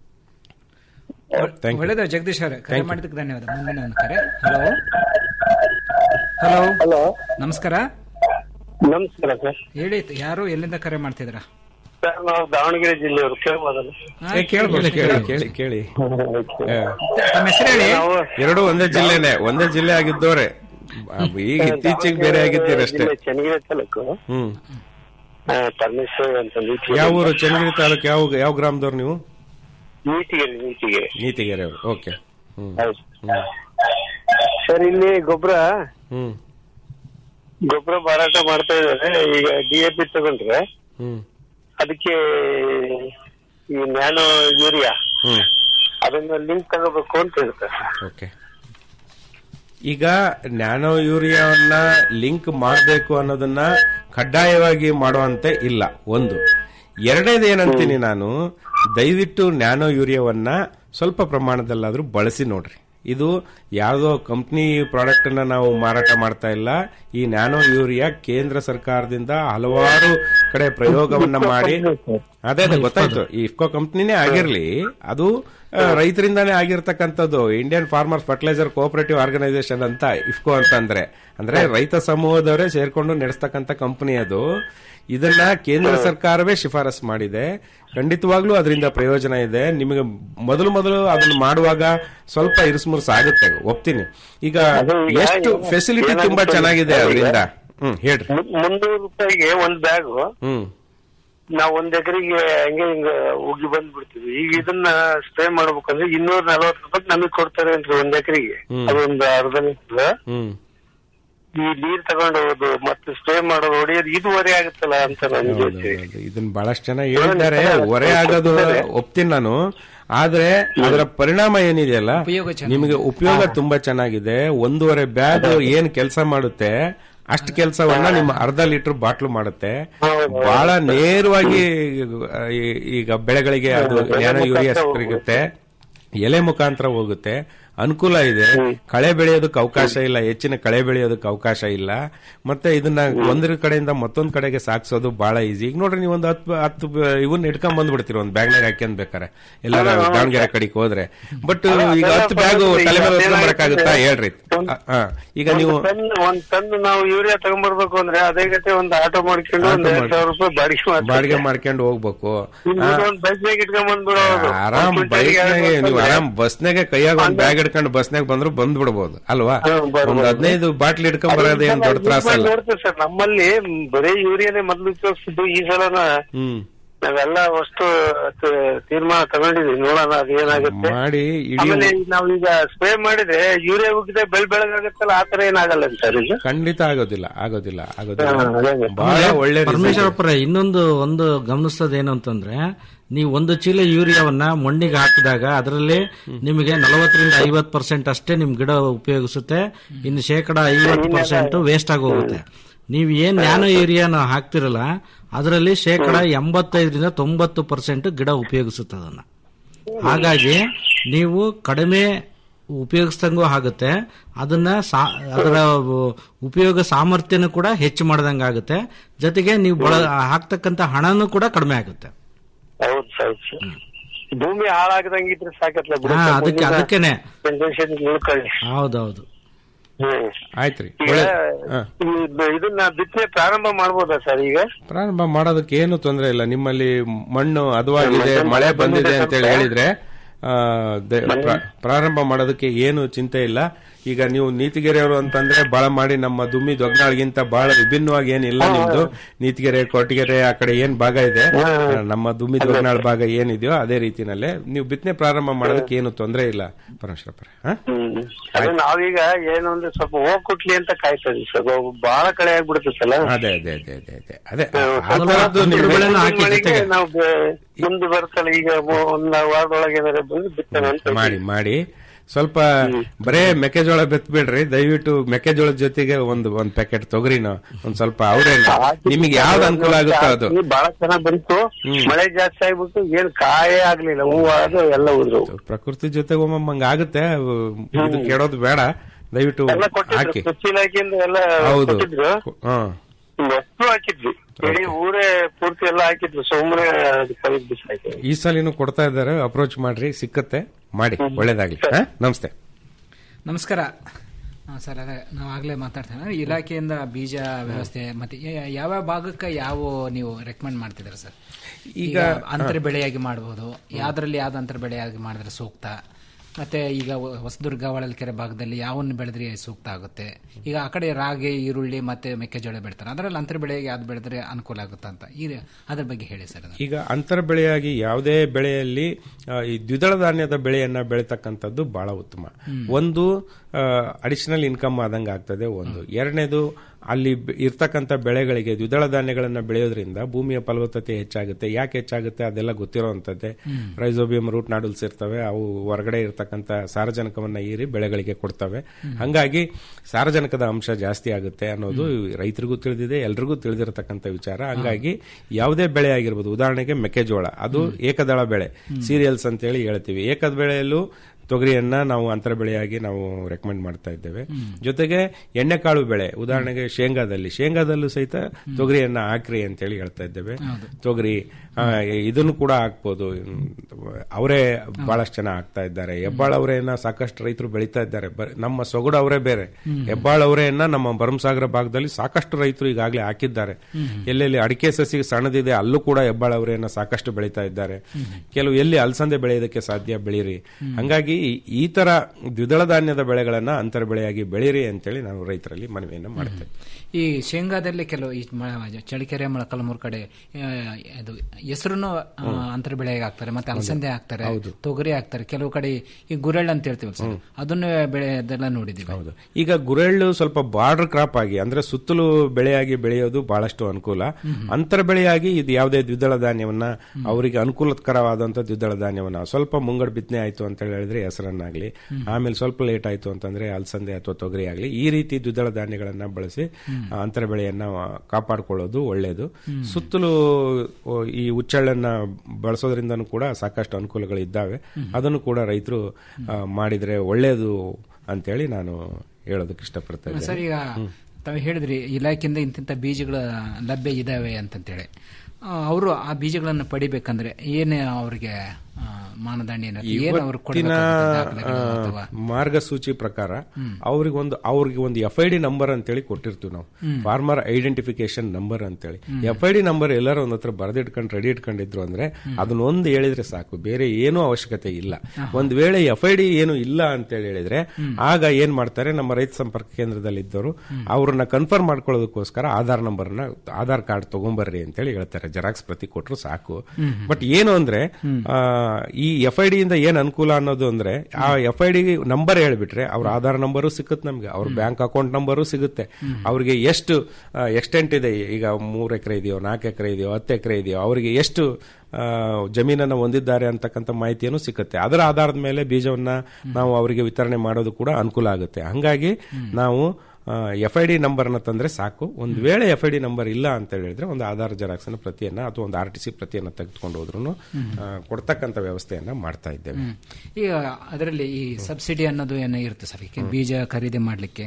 Thank you. ಒಳ್ಳೆದ ಜಗದೀಶ್ ಅವರೇ ಕರೆ Thank you. ಮಾಡಿದ್ದಕ್ಕೆ ಧನ್ಯವಾದ ಮುಂದಿನ ಒಂದು ಕರೆ ಹಲೋ ಹಲೋ ಹಲೋ ನಮಸ್ಕಾರ ನಮಸ್ಕಾರ ಸರ್ ಹೇಳಿ ಯಾರು ಎಲ್ಲಿಂದ ಕರೆ ಮಾಡ್ತಿದ್ದೀರಾ ಸರ್ ನಾವು ದಾವಣಗೆರೆ ಜಿಲ್ಲೆಯವರು ಕೇಳ್ಬೋದಲ್ಲ ಏ, ಕೇಳ್ಬೋದು ಕೇಳಿ ಕೇಳಿ ಕೇಳಿ ಏ. ತಮ್ಮ ಹೆಸರು ಹೇಳಿ ಎರಡು ಒಂದೇ ಜಿಲ್ಲೆನೆ ಒಂದೇ ಜಿಲ್ಲೆ ಆಗಿದ್ದವ್ರೆ ಈಗ ಇತ್ತೀಚೆಗೆ ಬೇರೆ ಆಗಿದ್ದೀರಷ್ಟೇ ಜಿಲ್ಲೆ ಚನ್ನಗಿರಿ ತಾಲೂಕು ಹ್ಮ್ ಆ, ಪರಮೇಶ್ವರ್ ಅಂತ ನೀತಿಗೆರೆ. ಯಾವ ಊರು ಚನ್ನಗಿರಿ ತಾಲೂಕು ಯಾವ ಯಾವ ಗ್ರಾಮದವ್ರು ನೀವು ನೀತಿಗೆರೆ ನೀತಿಗೆರೆ ನೀತಿಗೆರೆ ಅವರು ಓಕೆ ಹ್ಮ್ ಹೌದು ಸರ್ ಇಲ್ಲಿ ಗೊಬ್ಬರ ಹ್ಮ್ ಗೊಬ್ಬರ ಮಾರಾಟ ಮಾಡ್ತಾ ಇದ್ದಾರೆ ಈಗ ಡಿ ಎ ಪಿ ತಗೊಂಡ್ರೆ ಹ್ಮ್ ಅದಕ್ಕೆ ಈ ನ್ಯಾನೋ ಯೂರಿಯಾ ಹ್ಮ್ ಅದನ್ನ ಲಿಂಕ್ ತಗೋಬೇಕು ಅಂತ ಹೇಳ್ತಾರೆ ಓಕೆ ಈಗ ನ್ಯಾನೋ ಯೂರಿಯಾವನ್ನ ಲಿಂಕ್ ಮಾಡಬೇಕು ಅನ್ನೋದನ್ನ ಕಡ್ಡಾಯವಾಗಿ ಮಾಡುವಂತೆ ಇಲ್ಲ ಒಂದು ಎರಡನೇದು ಏನಂತೀನಿ ನಾನು ದಯವಿಟ್ಟು ನ್ಯಾನೋ ಯೂರಿಯಾವನ್ನ ಸ್ವಲ್ಪ ಪ್ರಮಾಣದಲ್ಲಾದ್ರೂ ಬಳಸಿ ನೋಡ್ರಿ ಇದು ಯಾವುದೋ ಕಂಪ್ನಿ ಪ್ರಾಡಕ್ಟ್ ಅನ್ನ ನಾವು ಮಾರಾಟ ಮಾಡ್ತಾ ಇಲ್ಲ ಈ ನ್ಯಾನೋ ಯೂರಿಯಾ ಕೇಂದ್ರ ಸರ್ಕಾರದಿಂದ ಹಲವಾರು ಕಡೆ ಪ್ರಯೋಗವನ್ನ ಮಾಡಿ ಅದೇ ಅದೇ ಗೊತ್ತಾಯ್ತು ಈ ಇಫ್ಕೋ ಕಂಪ್ನಿನೇ ಆಗಿರ್ಲಿ ಅದು ಆ, ರೈತರಿಂದಾನೇ ಆಗಿರ್ತಕ್ಕಂಥದ್ದು Indian farmer fertiliser cooperative organisation ಅಂತ ಇಫ್ಕೋ ಅಂತಂದ್ರೆ ಅಂದ್ರೆ ರೈತ ಸಮೂಹದವರೇ ಸೇರ್ಕೊಂಡು ನಡೆಸ್ತಕ್ಕಂಥ ಕಂಪನಿ ಅದು ಇದನ್ನ ಕೇಂದ್ರ ಸರ್ಕಾರವೇ ಶಿಫಾರಸ್ ಮಾಡಿದೆ ಖಂಡಿತವಾಗ್ಲೂ ಅದರಿಂದ ಪ್ರಯೋಜನ ಇದೆ ನಿಮಗೆ ಮೊದಲು ಮೊದಲು ಅದನ್ನ ಮಾಡುವಾಗ ಸ್ವಲ್ಪ ಇರುಸುಮುರುಸು ಆಗುತ್ತೆ ಒಪ್ತೀನಿ ಈಗ ಅದು ಈಗ ಎಷ್ಟು ಏನು- ಫೆಸಿಲಿಟಿ ಏನಾಗುತ್ತೆ ತುಂಬಾ ಚೆನ್ನಾಗಿದೆ ಅಂದ್ರೆ ಅದರಿಂದ ಹ್ಮ್ ಹೇಳ್ರಿ ಮು- ಮುನ್ನೂರು ರೂಪಾಯಿಗೆ ಒಂದ್ ಬ್ಯಾಗ್ ಹ್ಮ್ ನಾವ್ ಒಂದ್ ಎಕರೆಗೆ ಹಂಗೆ ಹಿಂಗ ಉಗಿ ಬಂದ್ಬಿಡ್ತೀವಿ ಈಗ ಇದನ್ನ ಸ್ಪ್ರೇ ಮಾಡ್ಬೇಕಂದ್ರೆ ಇನ್ನೂರ ನಲವತ್ತು ರೂಪಾಯಿ ನಮಗ್ ಕೊಡ್ತಾರೆ ಅಂತ ಒಂದ್ ಎಕರೆಗೆ ಹ್ಮ್. ಅದೊಂದು ಅರ್ಧ ಲೀಟರ್ ಹ್ಮ್ ಈ ನೀರ್ ತಗೊಂಡು ಹೋಗೋದು ಮತ್ತೆ ಸ್ಪ್ರೇ ಮಾಡೋದು ಹೊಡೆಯೋದು ಇದು ಹೊರೆ ಆಗುತ್ತಲ್ಲ ಅಂತ ನನ್ಗೆ ಯೋಚನೆ. ಇದನ್ನ ಬಹಳಷ್ಟು ಜನ ಹೇಳಿದ್ದಾರೆ ಹೊರೆ ಆಗೋದು ಒಪ್ತೀನಿ ನಾನು ಆದ್ರೆ ಅದರ ಪರಿಣಾಮ ಏನಿದೆಯಲ್ಲ ನಿಮಗೆ ಉಪಯೋಗ ತುಂಬಾ ಚೆನ್ನಾಗಿದೆ ಒಂದೂವರೆ ಬ್ಯಾಗ್ ಏನ್ ಕೆಲಸ ಮಾಡುತ್ತೆ ಅಷ್ಟು ಕೆಲಸವನ್ನ ನಿಮ್ಮ ಅರ್ಧ ಲೀಟರ್ ಬಾಟ್ಲು ಮಾಡುತ್ತೆ ಬಹಳ ನೇರವಾಗಿ ಈ- ಈಗ ಬೆಳೆಗಳಿಗೆ ಅದು ನ್ಯಾನೋ ಯೂರಿಯಾ ಸಿಗುತ್ತೆ ಎಲೆ ಮುಖಾಂತರ ಹೋಗುತ್ತೆ ಅನುಕೂಲ ಇದೆ ಕಳೆ ಬೆಳೆಯೋದಕ್ಕೆ ಅವಕಾಶ ಇಲ್ಲ ಹೆಚ್ಚಿನ ಕಳೆ ಬೆಳೆಯೋದಕ್ಕೆ ಅವಕಾಶ ಇಲ್ಲ ಮತ್ತೆ ಇದನ್ನ ಒಂದ್ರ ಕಡೆಯಿಂದ ಮತ್ತೊಂದ್ ಕಡೆಗೆ ಸಾಗಿಸೋದು ಬಹಳ ಈಸಿ ಈಗ ನೋಡ್ರಿ ನೀವು ಒಂದು ಹತ್ತು ಹತ್ತು ಬ- ಇವನ್ನ ಇಟ್ಕೊಂಡ್ ಬಂದ್ಬಿಡ್ತೀರಿ ಒಂದು ಬ್ಯಾಗ್ನಾಗ ಹಾಕ್ಯಂದ್ ಬೇಕಾರೆ ಎಲ್ಲ ದಾವಣಗೆರೆ ಕಡೆಗೆ ಹೋದ್ರೆ ಬಟ್ ಈಗ ಹತ್ತು ಬ್ಯಾಗ್ ತಲೆ ಮೇಲೆ ಹೊತ್ಕೊಂಡ್ ಬರಕ್ಕಾಗುತ್ತಾ ಹೇಳ್ರಿ ಆ, ಆ. ಈಗ ನೀವು ಒಂದ್ ಟನ್ ಒಂದ್ ಟನ್ ನಾವು ಯೂರಿಯಾ ತಗೊಂಡ್ಬರ್ಬೇಕು ಅಂದ್ರೆ ಅದೇ ಗತೆ ಒಂದ್ ಆಟೋ ಮಾಡ್ಕೊಂಡು ಒಂದ್ ಆಟೋ ಎರಡ್ ಸಾವಿರ ರೂಪಾಯಿ ಬಾಡಿಗೆ ಮಾಡ್ತಾರೆ. ಬಾಡಿಗೆ ಮಾಡ್ಕೊಂಡು ಹೋಗ್ಬೇಕು ಇನ್ನು ಆ, ಒಂದ್ ಬೈಕ್ನಾಗ ಇಟ್ಕೊಂಡ್ ಬಂದ್ಬಿಡೋದು ಆರಾಮ್ ಒಂದ್ ಕ್ವಿಂಟಲ್ಗೆ ಬೈಕ್ನಾಗೆ ಎರಡು ನೀವು ಬಂದ್ರೆ ಆರಾಮ್ ಬಸ್ನಾಗೆ ಕೈಯಾಗ ಒಂದ್ ಬ್ಯಾಗ್ ಹಿಡ್ಕೊಂಡು ಬಸ್ನಾಗ ಬಂದ್ರು ಬಂದ್ ಬಿಡ್ಬೋದು ಅಲ್ವಾ ಒಂದ್ ಹದಿನೈದು ಬಾಟ್ಲಿ ಹಿಡ್ಕೊಂಡ್ ಬರೋದು ಏನ್ ದೊಡ್ಡ ತ್ರಾಸ ಅಲ್ಲ ನೋಡ್ತೀವಿ ಸರ್ ನಮ್ಮಲ್ಲಿ ಮ್, ಬರೀ ಯೂರಿಯಾನೇ ಮೊದ್ಲು ಉಪಯೋಗಿಸಿದ್ದು ಈ ಸಲನ ಹ್ಮ್ ನಾವೆಲ್ಲ ಅಷ್ಟು ತ- ತೀರ್ಮಾನ ತಗೊಂಡಿದ್ವಿ ನೋಡೋಣ ಅದೇನಾಗುತ್ತೆ ಮಾಡಿ ಇಡೀ ಆಮೇಲೆ ನಾವೀಗ ಸ್ಪ್ರೇ ಮಾಡಿದ್ರೆ ಯೂರಿಯಾ ಉಗಿದ್ರೆ ಬೆಳ್ ಬೆಳಗಾಗತ್ತಲ್ಲ ಆತರ ಏನಾಗಲ್ಲ ಸರ್ ಈಗ ಖಂಡಿತ ಆಗೋದಿಲ್ಲ ಆಗೋದಿಲ್ಲ ಹಾ, ಅದೇ. ಆಗೋದಿಲ್ಲ ಬಹಳ ಒಳ್ಳೆ result. ಪರಮೇಶ್ವರಪ್ಪರ ಇನ್ನೊಂದು ಒಂದು ಗಮನಿಸೋದು ಏನು ಅಂತಂದ್ರೆ ನೀವು ಒಂದು ಚೀಲ ಯೂರಿಯಾವನ್ನ ಮಣ್ಣಿಗೆ ಹಾಕಿದಾಗ ಅದರಲ್ಲಿ ನಿಮಗೆ ನಲವತ್ತರಿಂದ ಐವತ್ ಪರ್ಸೆಂಟ್ ಅಷ್ಟೇ ನಿಮ್ ಗಿಡ ಉಪಯೋಗಿಸುತ್ತೆ ಇನ್ನು ಶೇಕಡ ಐವತ್ತು ಪರ್ಸೆಂಟ್ ವೇಸ್ಟ್ ಆಗಿ ಹೋಗುತ್ತೆ ನೀವು ಏನ್ ನ್ಯಾನೋ ಯೂರಿಯಾನ ಹಾಕ್ತಿರಲ್ಲ ಅದರಲ್ಲಿ ಶೇಕಡ ಎಂಬತ್ತೈದರಿಂದ ತೊಂಬತ್ತು ಪರ್ಸೆಂಟ್ ಗಿಡ ಉಪಯೋಗಿಸುತ್ತೆ ಅದನ್ನ ಹಾಗಾಗಿ ನೀವು ಕಡಿಮೆ ಉಪಯೋಗಿಸ್ದಂಗೂ ಆಗುತ್ತೆ ಅದನ್ನ ಸಾ- ಅದರ ಉಪಯೋಗ ಸಾಮರ್ಥ್ಯನೂ ಕೂಡ ಹೆಚ್ಚು ಮಾಡ್ದಂಗೆ ಆಗುತ್ತೆ ಜೊತೆಗೆ ನೀವು ಬಳ ಹಾಕ್ತಕ್ಕಂತ ಹಣನೂ ಕೂಡ ಕಡಿಮೆ ಆಗುತ್ತೆ ಹೌದು ಸರ್ ಭೂಮಿ ಹಾಳಾಗದಂಗಿದ್ರೆ ಸಾಕತ್ಲ ಹಾ, ಅದಕ್ಕೆ- ಅದಕ್ಕೇನೆ. ಜನರೇಷನ್ ಉಳ್ಕೊಳ್ಳಿ ಹೌದೌದು ಹ್ಮ್ ಆಯ್ತ್ರಿ ಈಗ ಒಳ್ಳೆ ಹಾ. ಈ- ಇದನ್ನ ಬಿತ್ತನೆ ಪ್ರಾರಂಭ ಮಾಡ್ಬೋದಾ ಸರ್ ಈಗ ಪ್ರಾರಂಭ ಮಾಡೋದಕ್ಕೆ ಏನು ತೊಂದರೆ ಇಲ್ಲ ನಿಮ್ಮಲ್ಲಿ ಮಣ್ಣು ಹದವಾಗಿದೆ ಮಳೆ ಬಂದಿದೆ ಅಂತೇಳಿ ಹೇಳಿದ್ರೆ ಆ, ದ- ಪ್ರ- ಪ್ರಾರಂಭ ಮಾಡೋದಕ್ಕೆ ಏನು ಚಿಂತೆ ಇಲ್ಲ ಈಗ ನೀವು ನೀತಿಗೆರೆಯವರು ಅಂತಂದ್ರೆ ಬಾಳ ಮಾಡಿ ನಮ್ಮ ದುಮ್ಮಿ ದೊಗ್ನಾಳ್ಗಿಂತ ಬಹಳ ವಿಭಿನ್ನವಾಗಿ ಏನಿಲ್ಲ ನಿಮ್ದು ನೀತಿಗೆರೆ ಕೊಟ್ಟಿಗೆರೆ ಆ ಕಡೆ ಏನ್ ಭಾಗ ಇದೆ ನಮ್ಮ ದುಮ್ಮಿ ದೊಗ್ನಾಳ್ ಭಾಗ ಏನಿದೆಯೋ ಅದೇ ರೀತಿನಲ್ಲೇ ನೀವು ಬಿತ್ತನೆ ಪ್ರಾರಂಭ ಮಾಡೋದಕ್ಕೆ ಏನು ತೊಂದರೆ ಇಲ್ಲ ಪರಮೇಶ್ವರಪ್ಪರ ಹಾ ಅದು ನಾವೀಗ ಏನು ಅಂದ್ರೆ ಸ್ವಲ್ಪ ಹೋಗ್ ಕೊಟ್ಲಿ ಅಂತ ಕಾಯ್ತಾ ಇದೀವಿ ಸರ್ ಬಹಳ ಕಡೆ ಆಗ್ಬಿಡ್ತಲ್ಲ ಅದೇ ಅದೇ ಅದೇ ಅದೇ ಅದೇ ಅದೇ ಆ ಥರದ್ದು ನಿಮ್ಗೆ- ಮಳೆಗೆ ನಾವು ಬೆ- ಮುಂದೆ ಬರ್ತಲ್ಲ ಈಗ ಮು- ಒಂದ್ ವಾರದೊಳಗೆ ಏನಾರ ಬಂದು ಬಿತ್ತನೆ ಅಂತ ಮಾಡಿ ಮಾಡಿ ಸ್ವಲ್ಪ ಬರೇ ಮೆಕ್ಕೆಜೋಳ ಬೆತ್ಬಿಡ್ರಿ ದಯವಿಟ್ಟು ಮೆಕ್ಕೆಜೋಳದ ಜೊತೆಗೆ ಒಂದು ಒಂದ್ ಪ್ಯಾಕೆಟ್ ತೊಗರಿನ ಒಂದ್ ಸ್ವಲ್ಪ ಅವ್ರೆ ನಿಮಗೆ ಯಾವ್ದು ಅನುಕೂಲ ಆಗುತ್ತೋ ಅದು ಹಾಕಿ ಬಹಳ ಚೆನ್ನಾಗ್ ಬಂತು ಮಳೆ ಜಾಸ್ತಿ ಆಗ್ಬಿಟ್ಟು ಏನ್ ಕಾಯೇ ಆಗ್ಲಿಲ್ಲ ಹೂವು ಅದು ಎಲ್ಲ ಉದ್ರು ಪ್ರಕೃತಿ ಜೊತೆಗೆ ಒಮ್ಮೊಮ್ಮೆ ಹಂಗ ಆಗುತ್ತೆ ಅವು ಇದು ಕೆಡೋದು ಬೇಡ ದಯವಿಟ್ಟು ಎಲ್ಲ ಕೊಟ್ಟಿದ್ರು ಹಾಕಿ ಕೃಷಿ ಇಲಾಖೆಯಿಂದ ಎಲ್ಲ ಹೌದು ಕೊಟ್ಟಿದ್ರು ಹಾ ವಸ್ತು ಹಾಕಿದ್ವಿ ಇಡೀ ಊರೇ ಪೂರ್ತಿ ಎಲ್ಲ ಹಾಕಿದ್ರು ಸುಮ್ಮನೆ ಕೈ ಬಿಸಾಯ್ತು ಈ ಸಲಿನೂ ಕೊಡ್ತಾ ಇದ್ದಾರೆ ಅಪ್ರೋಚ್ ಮಾಡ್ರಿ ಸಿಕ್ಕತ್ತೆ ಮಾಡಿ ಒಳ್ಳೇದಾಗ್ಲಿ ಹಾ? ನಮಸ್ತೆ ನಮಸ್ಕಾರ ಆ, ಸರ್ ಅದೇ ನಾವು ಆಗ್ಲೇ ಮಾತಾಡ್ತೇವೆ ಇಲಾಖೆಯಿಂದ ಬೀಜ ವ್ಯವಸ್ಥೆ ಮತ್ತೆ ಯ- ಯಾವ ಭಾಗಕ್ಕೆ ಯಾವ ನೀವು ರೆಕಮೆಂಡ್ ಮಾಡ್ತಿದ್ದೀರಾ ಸರ್ ಈಗ ಈಗ- ಅಂತರ ಬೆಳೆಯಾಗಿ ಮಾಡಬಹುದು ಯಾವ್ದ್ರಲ್ಲಿ ಯಾವ್ದು ಅಂತರ ಬೆಳೆಯಾಗಿ ಮಾಡಿದ್ರೆ ಸೂಕ್ತ ಮತ್ತೆ ಈಗ ವ- ಹೊಸದುರ್ಗ ಹೊಳಲ್ಕೆರೆ ಭಾಗದಲ್ಲಿ ಯಾವನ್ನು ಬೆಳೆದ್ರೆ ಸೂಕ್ತ ಆಗುತ್ತೆ ಈಗ ಆ ಕಡೆ ರಾಗಿ ಈರುಳ್ಳಿ ಮತ್ತೆ ಮೆಕ್ಕೆಜೋಳ ಬೆಳಿತಾರೆ ಅದರಲ್ಲಿ ಅಂತರ ಬೆಳೆಯಾಗಿ ಯಾವ್ದು ಬೆಳೆದ್ರೆ ಅನುಕೂಲ ಆಗುತ್ತೆ ಅಂತ ಈ ಅದ್ರ ಬಗ್ಗೆ ಹೇಳಿ ಸರ್ ಅದನ್ನ. ಈಗ ಅಂತರ ಬೆಳೆಯಾಗಿ ಯಾವುದೇ ಬೆಳೆಯಲ್ಲಿ ಆ, ಈ ದ್ವಿದಳ ಧಾನ್ಯದ ಬೆಳೆಯನ್ನ ಬೆಳೀತಕ್ಕಂಥದ್ದು ಬಹಳ ಉತ್ತಮ ಒಂದು ಅಡಿಷನಲ್ ಇನ್ಕಮ್ ಆದಂಗೆ ಆಗ್ತದೆ ಒಂದು ಎರಡನೇದು ಅಲ್ಲಿ ಬೆ- ಇರ್ತಕ್ಕಂಥ ಬೆಳೆಗಳಿಗೆ ದ್ವಿದಳ ಧಾನ್ಯಗಳನ್ನ ಬೆಳೆಯೋದ್ರಿಂದ ಭೂಮಿಯ ಫಲವತ್ತತೆ ಹೆಚ್ಚಾಗುತ್ತೆ ಯಾಕೆ ಹೆಚ್ಚಾಗುತ್ತೆ ಅದೆಲ್ಲ ಗೊತ್ತಿರೋವಂಥದ್ದೇ ರೈಸೋಬಿಯಂ ರೂಟ್ ನಾಡುಲ್ಸ್ ಇರ್ತವೆ ಅವು ಹೊರಗಡೆ ಇರ್ತಕ್ಕಂಥ ಸಾರಜನಕವನ್ನ ಹೀರಿ ಬೆಳೆಗಳಿಗೆ ಕೊಡ್ತವೆ ಹಂಗಾಗಿ ಸಾರಜನಕದ ಅಂಶ ಜಾಸ್ತಿ ಆಗುತ್ತೆ ಅನ್ನೋದು ರೈತರಿಗೂ ತಿಳಿದಿದೆ ಎಲ್ರಿಗೂ ತಿಳಿದಿರತಕ್ಕಂಥ ವಿಚಾರ ಹಂಗಾಗಿ ಯಾವುದೇ ಬೆಳೆ ಆಗಿರ್ಬೋದು ಉದಾಹರಣೆಗೆ ಮೆಕ್ಕೆಜೋಳ ಅದು ಏಕದಳ ಬೆಳೆ ಸೀರಿಯಲ್ಸ್ ಅಂತ ಹೇಳಿ ಹೇಳ್ತೀವಿ ಏಕದ ಬೆಳೆಯಲ್ಲೂ ತೊಗರಿಯನ್ನ ನಾವು ಅಂತರ ಬೆಳೆಯಾಗಿ ನಾವು ರೆಕಮೆಂಡ್ ಮಾಡ್ತಾ ಇದ್ದೇವೆ ಜೊತೆಗೆ ಎಣ್ಣೆಕಾಳು ಬೆಳೆ ಉದಾಹರಣೆಗೆ ಶೇಂಗಾದಲ್ಲಿ ಶೇಂಗಾದಲ್ಲೂ ಸಹಿತ ತೊಗರಿಯನ್ನ ಹಾಕ್ರಿ ಅಂತ ಹೇಳಿ ಹೇಳ್ತಾ ಇದ್ದೇವೆ ತೊಗರಿ ಆ, ಇದನ್ನು ಕೂಡ ಹಾಕ್ಬೋದು ಅವರೇ ಬಹಳಷ್ಟು ಜನ ಹಾಕ್ತಾ ಇದ್ದಾರೆ ಹೆಬ್ಬಾಳ ಅವರೆಯನ್ನ ಸಾಕಷ್ಟು ರೈತರು ಬೆಳೀತಾ ಇದ್ದಾರೆ ಬ- ನಮ್ಮ ಸೊಗಡು ಅವರೇ ಬೇರೆ ಹೆಬ್ಬಾಳ ಅವರೆಯನ್ನ ನಮ್ಮ ಭರಮಸಾಗರ ಭಾಗದಲ್ಲಿ ಸಾಕಷ್ಟು ರೈತರು ಈಗಾಗಲೇ ಹಾಕಿದ್ದಾರೆ ಎಲ್ಲೆಲ್ಲಿ ಅಡಿಕೆ ಸಸಿ ಸಣ್ಣದಿದೆ ಅಲ್ಲೂ ಕೂಡ ಹೆಬ್ಬಾಳ ಅವರೆಯನ್ನ ಸಾಕಷ್ಟು ಬೆಳೀತಾ ಇದ್ದಾರೆ ಕೆಲವು ಎಲ್ಲಿ ಅಲಸಂದೆ ಬೆಳೆಯೋದಕ್ಕೆ ಸಾಧ್ಯ ಬೆಳೀರಿ ಹಂಗಾಗಿ ಈ- ಈ ತರ ದ್ವಿದಳ ಧಾನ್ಯದ ಬೆಳೆಗಳನ್ನ ಅಂತರ ಬೆಳೆಯಾಗಿ ಬೆಳೀರಿ ಅಂತೇಳಿ ನಾವು ರೈತರಲ್ಲಿ ಮನವಿಯನ್ನ ಮಾಡ್ತೇವೆ ಈ ಶೇಂಗಾದಲ್ಲಿ ಕೆಲವು ಈ ಮ- ಚಳಿಕೆರೆ ಮೊಳಕಲ್ಮೂರ್ ಕಡೆ ಆ, ಅದು ಹೆಸರುನು ಅಂತರ ಬೆಳೆಗೆ ಹಾಕ್ತಾರೆ ಮತ್ತೆ ಅಲಸಂದೆ ಹಾಕ್ತಾರೆ ತೊಗರಿ ಹಾಕ್ತಾರೆ ಕೆಲವು ಕಡೆ ಈ ಗುರೆಳ್ ಅಂತ ಹೇಳ್ತೀವಿ ಸರ್ ಅದನ್ನು ಬೆಳೆಯೋದೆಲ್ಲ ನೋಡಿದೀವಿ ಈಗ ಗುರೆಳ್ಳು ಸ್ವಲ್ಪ ಬಾರ್ಡರ್ ಕ್ರಾಪ್ ಆಗಿ ಅಂದ್ರೆ ಸುತ್ತಲೂ ಬೆಳೆಯಾಗಿ ಬೆಳೆಯೋದು ಬಹಳಷ್ಟು ಅನುಕೂಲ ಅಂತರ ಬೆಳೆಯಾಗಿ ಇದು ಯಾವುದೇ ದ್ವಿದಳ ಧಾನ್ಯವನ್ನ ಅವರಿಗೆ ಅನುಕೂಲಕರವಾದಂತ ದ್ವಿದಳ ಧಾನ್ಯವನ್ನ ಸ್ವಲ್ಪ ಮುಂಗಡ್ ಬಿತ್ತನೆ ಆಯ್ತು ಅಂತ ಹೇಳಿದ್ರೆ ಹೆಸರನ್ನಾಗ್ಲಿ ಆಮೇಲೆ ಸ್ವಲ್ಪ ಲೇಟ್ ಆಯ್ತು ಅಂತಂದ್ರೆ ಅಲಸಂದೆ ಅಥವಾ ತೊಗರಿ ಆಗ್ಲಿ ಈ ರೀತಿ ದ್ವಿದಳ ಧಾನ್ಯಗಳನ್ನ ಬಳಸಿ ಆ, ಅಂತರ ಬೆಳೆಯನ್ನ ಆ, ಕಾಪಾಡ್ಕೊಳ್ಳೋದು ಒಳ್ಳೆಯದು ಸುತ್ತಲೂ ಓ, ಈ ಉಚ್ಚಳ್ಳನ್ನ ಬಳಸೋದ್ರಿಂದನೂ ಕೂಡ ಸಾಕಷ್ಟು ಅನುಕೂಲಗಳು ಇದ್ದಾವೆ ಅದನ್ನು ಕೂಡ ರೈತರು ಆ, ಮಾಡಿದ್ರೆ ಒಳ್ಳೆಯದು ಅಂತೇಳಿ ನಾನು ಹೇಳೋದಕ್ಕೆ ಇಷ್ಟಪಡ್ತಾ ಸರ್ ಇದ್ದೇನೆ ಈಗ ತಾವು ಹೇಳಿದ್ರಿ ಇಲಾಖೆಯಿಂದ ಇಂತಿಂತ ಬೀಜಗಳು ಲಭ್ಯ ಇದಾವೆ ಅಂತಂತೇಳಿ ಅವರು ಆ ಬೀಜಗಳನ್ನು ಪಡಿಬೇಕಂದ್ರೆ ಏನು ಅವರಿಗೆ ಮಾನದಂಡ ಏನಿರುತ್ತೆ ಏನು ಅವ್ರು ಇವತ್ತಿನ ಕೊಡಬೇಕಾಗುತ್ತೆ ದಾಖಲೆಗಳು ಅಥವಾ ಮಾರ್ಗಸೂಚಿ ಪ್ರಕಾರ ಅವ್ರಿಗೆ ಒಂದು ಅವ್ರಿಗೆ ಒಂದು ಎಫ್ ಐ ಡಿ ನಂಬರ್ ಅಂತೇಳಿ ಕೊಟ್ಟಿರ್ತೀವಿ ನಾವು ಫಾರ್ಮರ್ ಐಡೆಂಟಿಫಿಕೇಶನ್ ನಂಬರ್ ಅಂತೇಳಿ ಎಫ್ ಐ ಡಿ ನಂಬರ್ ಎಲ್ಲರೂ ಒಂದ್ ಹತ್ರ ಬರೆದಿಟ್ಕೊಂಡು ರೆಡಿ ಇಟ್ಕೊಂಡಿದ್ರು ಅಂದ್ರೆ ಅದನ್ನ ಒಂದು ಹೇಳಿದ್ರೆ ಸಾಕು ಬೇರೆ ಏನೂ ಅವಶ್ಯಕತೆ ಇಲ್ಲ ಒಂದ್ ವೇಳೆ ಎಫ್ ಐ ಡಿ ಏನು ಇಲ್ಲ ಅಂತೇಳಿ ಹೇಳಿದ್ರೆ ಆಗ ಏನ್ ಮಾಡ್ತಾರೆ ನಮ್ಮ ರೈತ ಸಂಪರ್ಕ ಕೇಂದ್ರದಲ್ಲಿ ಇದ್ದವರು ಅವ್ರನ್ನ ಕನ್ಫರ್ಮ್ ಮಾಡ್ಕೊಳ್ಳೋದಕ್ಕೋಸ್ಕರ ಆಧಾರ್ ನಂಬರ್ನ ಆಧಾರ್ ಕಾರ್ಡ್ ತಗೊಂಬರ್ರಿ ಅಂತೇಳಿ ಹೇಳ್ತಾರೆ ಜೆರಾಕ್ಸ್ ಪ್ರತಿ ಕೊಟ್ರು ಸಾಕು ಬಟ್ ಏನು ಅಂದ್ರೆ ಆ, ಈ ಎಫ್ ಐ ಡಿ ಇಂದ ಏನ್ ಅನುಕೂಲ ಅನ್ನೋದು ಅಂದ್ರೆ ಆ ಎಫ್ ಐ ಡಿ ನಂಬರ್ ಹೇಳ್ಬಿಟ್ರೆ ಅವ್ರ ಆಧಾರ್ ನಂಬರು ಸಿಕ್ಕುತ್ತೆ ನಮ್ಗೆ ಅವ್ರ ಬ್ಯಾಂಕ್ ಅಕೌಂಟ್ ನಂಬರು ಸಿಗುತ್ತೆ ಅವ್ರಿಗೆ ಎಷ್ಟು ಎಕ್ಸ್ಟೆಂಟ್ ಇದೆ ಈಗ ಮೂರ್ ಎಕರೆ ಇದೆಯೋ ನಾಲ್ಕು ಎಕರೆ ಇದೆಯೋ ಹತ್ತು ಎಕರೆ ಇದೆಯೋ ಅವರಿಗೆ ಎಷ್ಟು ಆ, ಜಮೀನನ್ನ ಹೊಂದಿದ್ದಾರೆ ಅಂತಕ್ಕಂಥ ಮಾಹಿತಿಯನ್ನು ಸಿಕ್ಕುತ್ತೆ ಅದರ ಆಧಾರದ ಮೇಲೆ ಬೀಜವನ್ನ ನಾವು ಅವರಿಗೆ ವಿತರಣೆ ಮಾಡೋದು ಕೂಡ ಅನುಕೂಲ ಆಗುತ್ತೆ ಹಂಗಾಗಿ ನಾವು ಎಫ್ ಐ ಡಿ ನಂಬರ್ನ ತಂದ್ರೆ ಸಾಕು ಒಂದು ವೇಳೆ ಎಫ್ ಐ ಡಿ ನಂಬರ್ ಇಲ್ಲ ಅಂತ ಹೇಳಿದ್ರೆ ಒಂದು ಆಧಾರ್ ಜೆರಾಕ್ಸ್ ಪ್ರತಿಯನ್ನ ಅಥವಾ ಒಂದು ಆರ್ ಟಿ ಸಿ ಪ್ರತಿಯನ್ನ ತೆಗೆದುಕೊಂಡು ಹೋದ್ರು ಕೊಡ್ತಕ್ಕಂಥ ವ್ಯವಸ್ಥೆಯನ್ನ ಮಾಡ್ತಾ ಇದ್ದೇವೆ ಹ್ಮ್. ಈಗ ಅದರಲ್ಲಿ ಈ ಸಬ್ಸಿಡಿ ಅನ್ನೋದು ಏನೋ ಇರುತ್ತೆ ಸರ್ ಈಗ ಬೀಜ ಖರೀದಿ ಮಾಡಲಿಕ್ಕೆ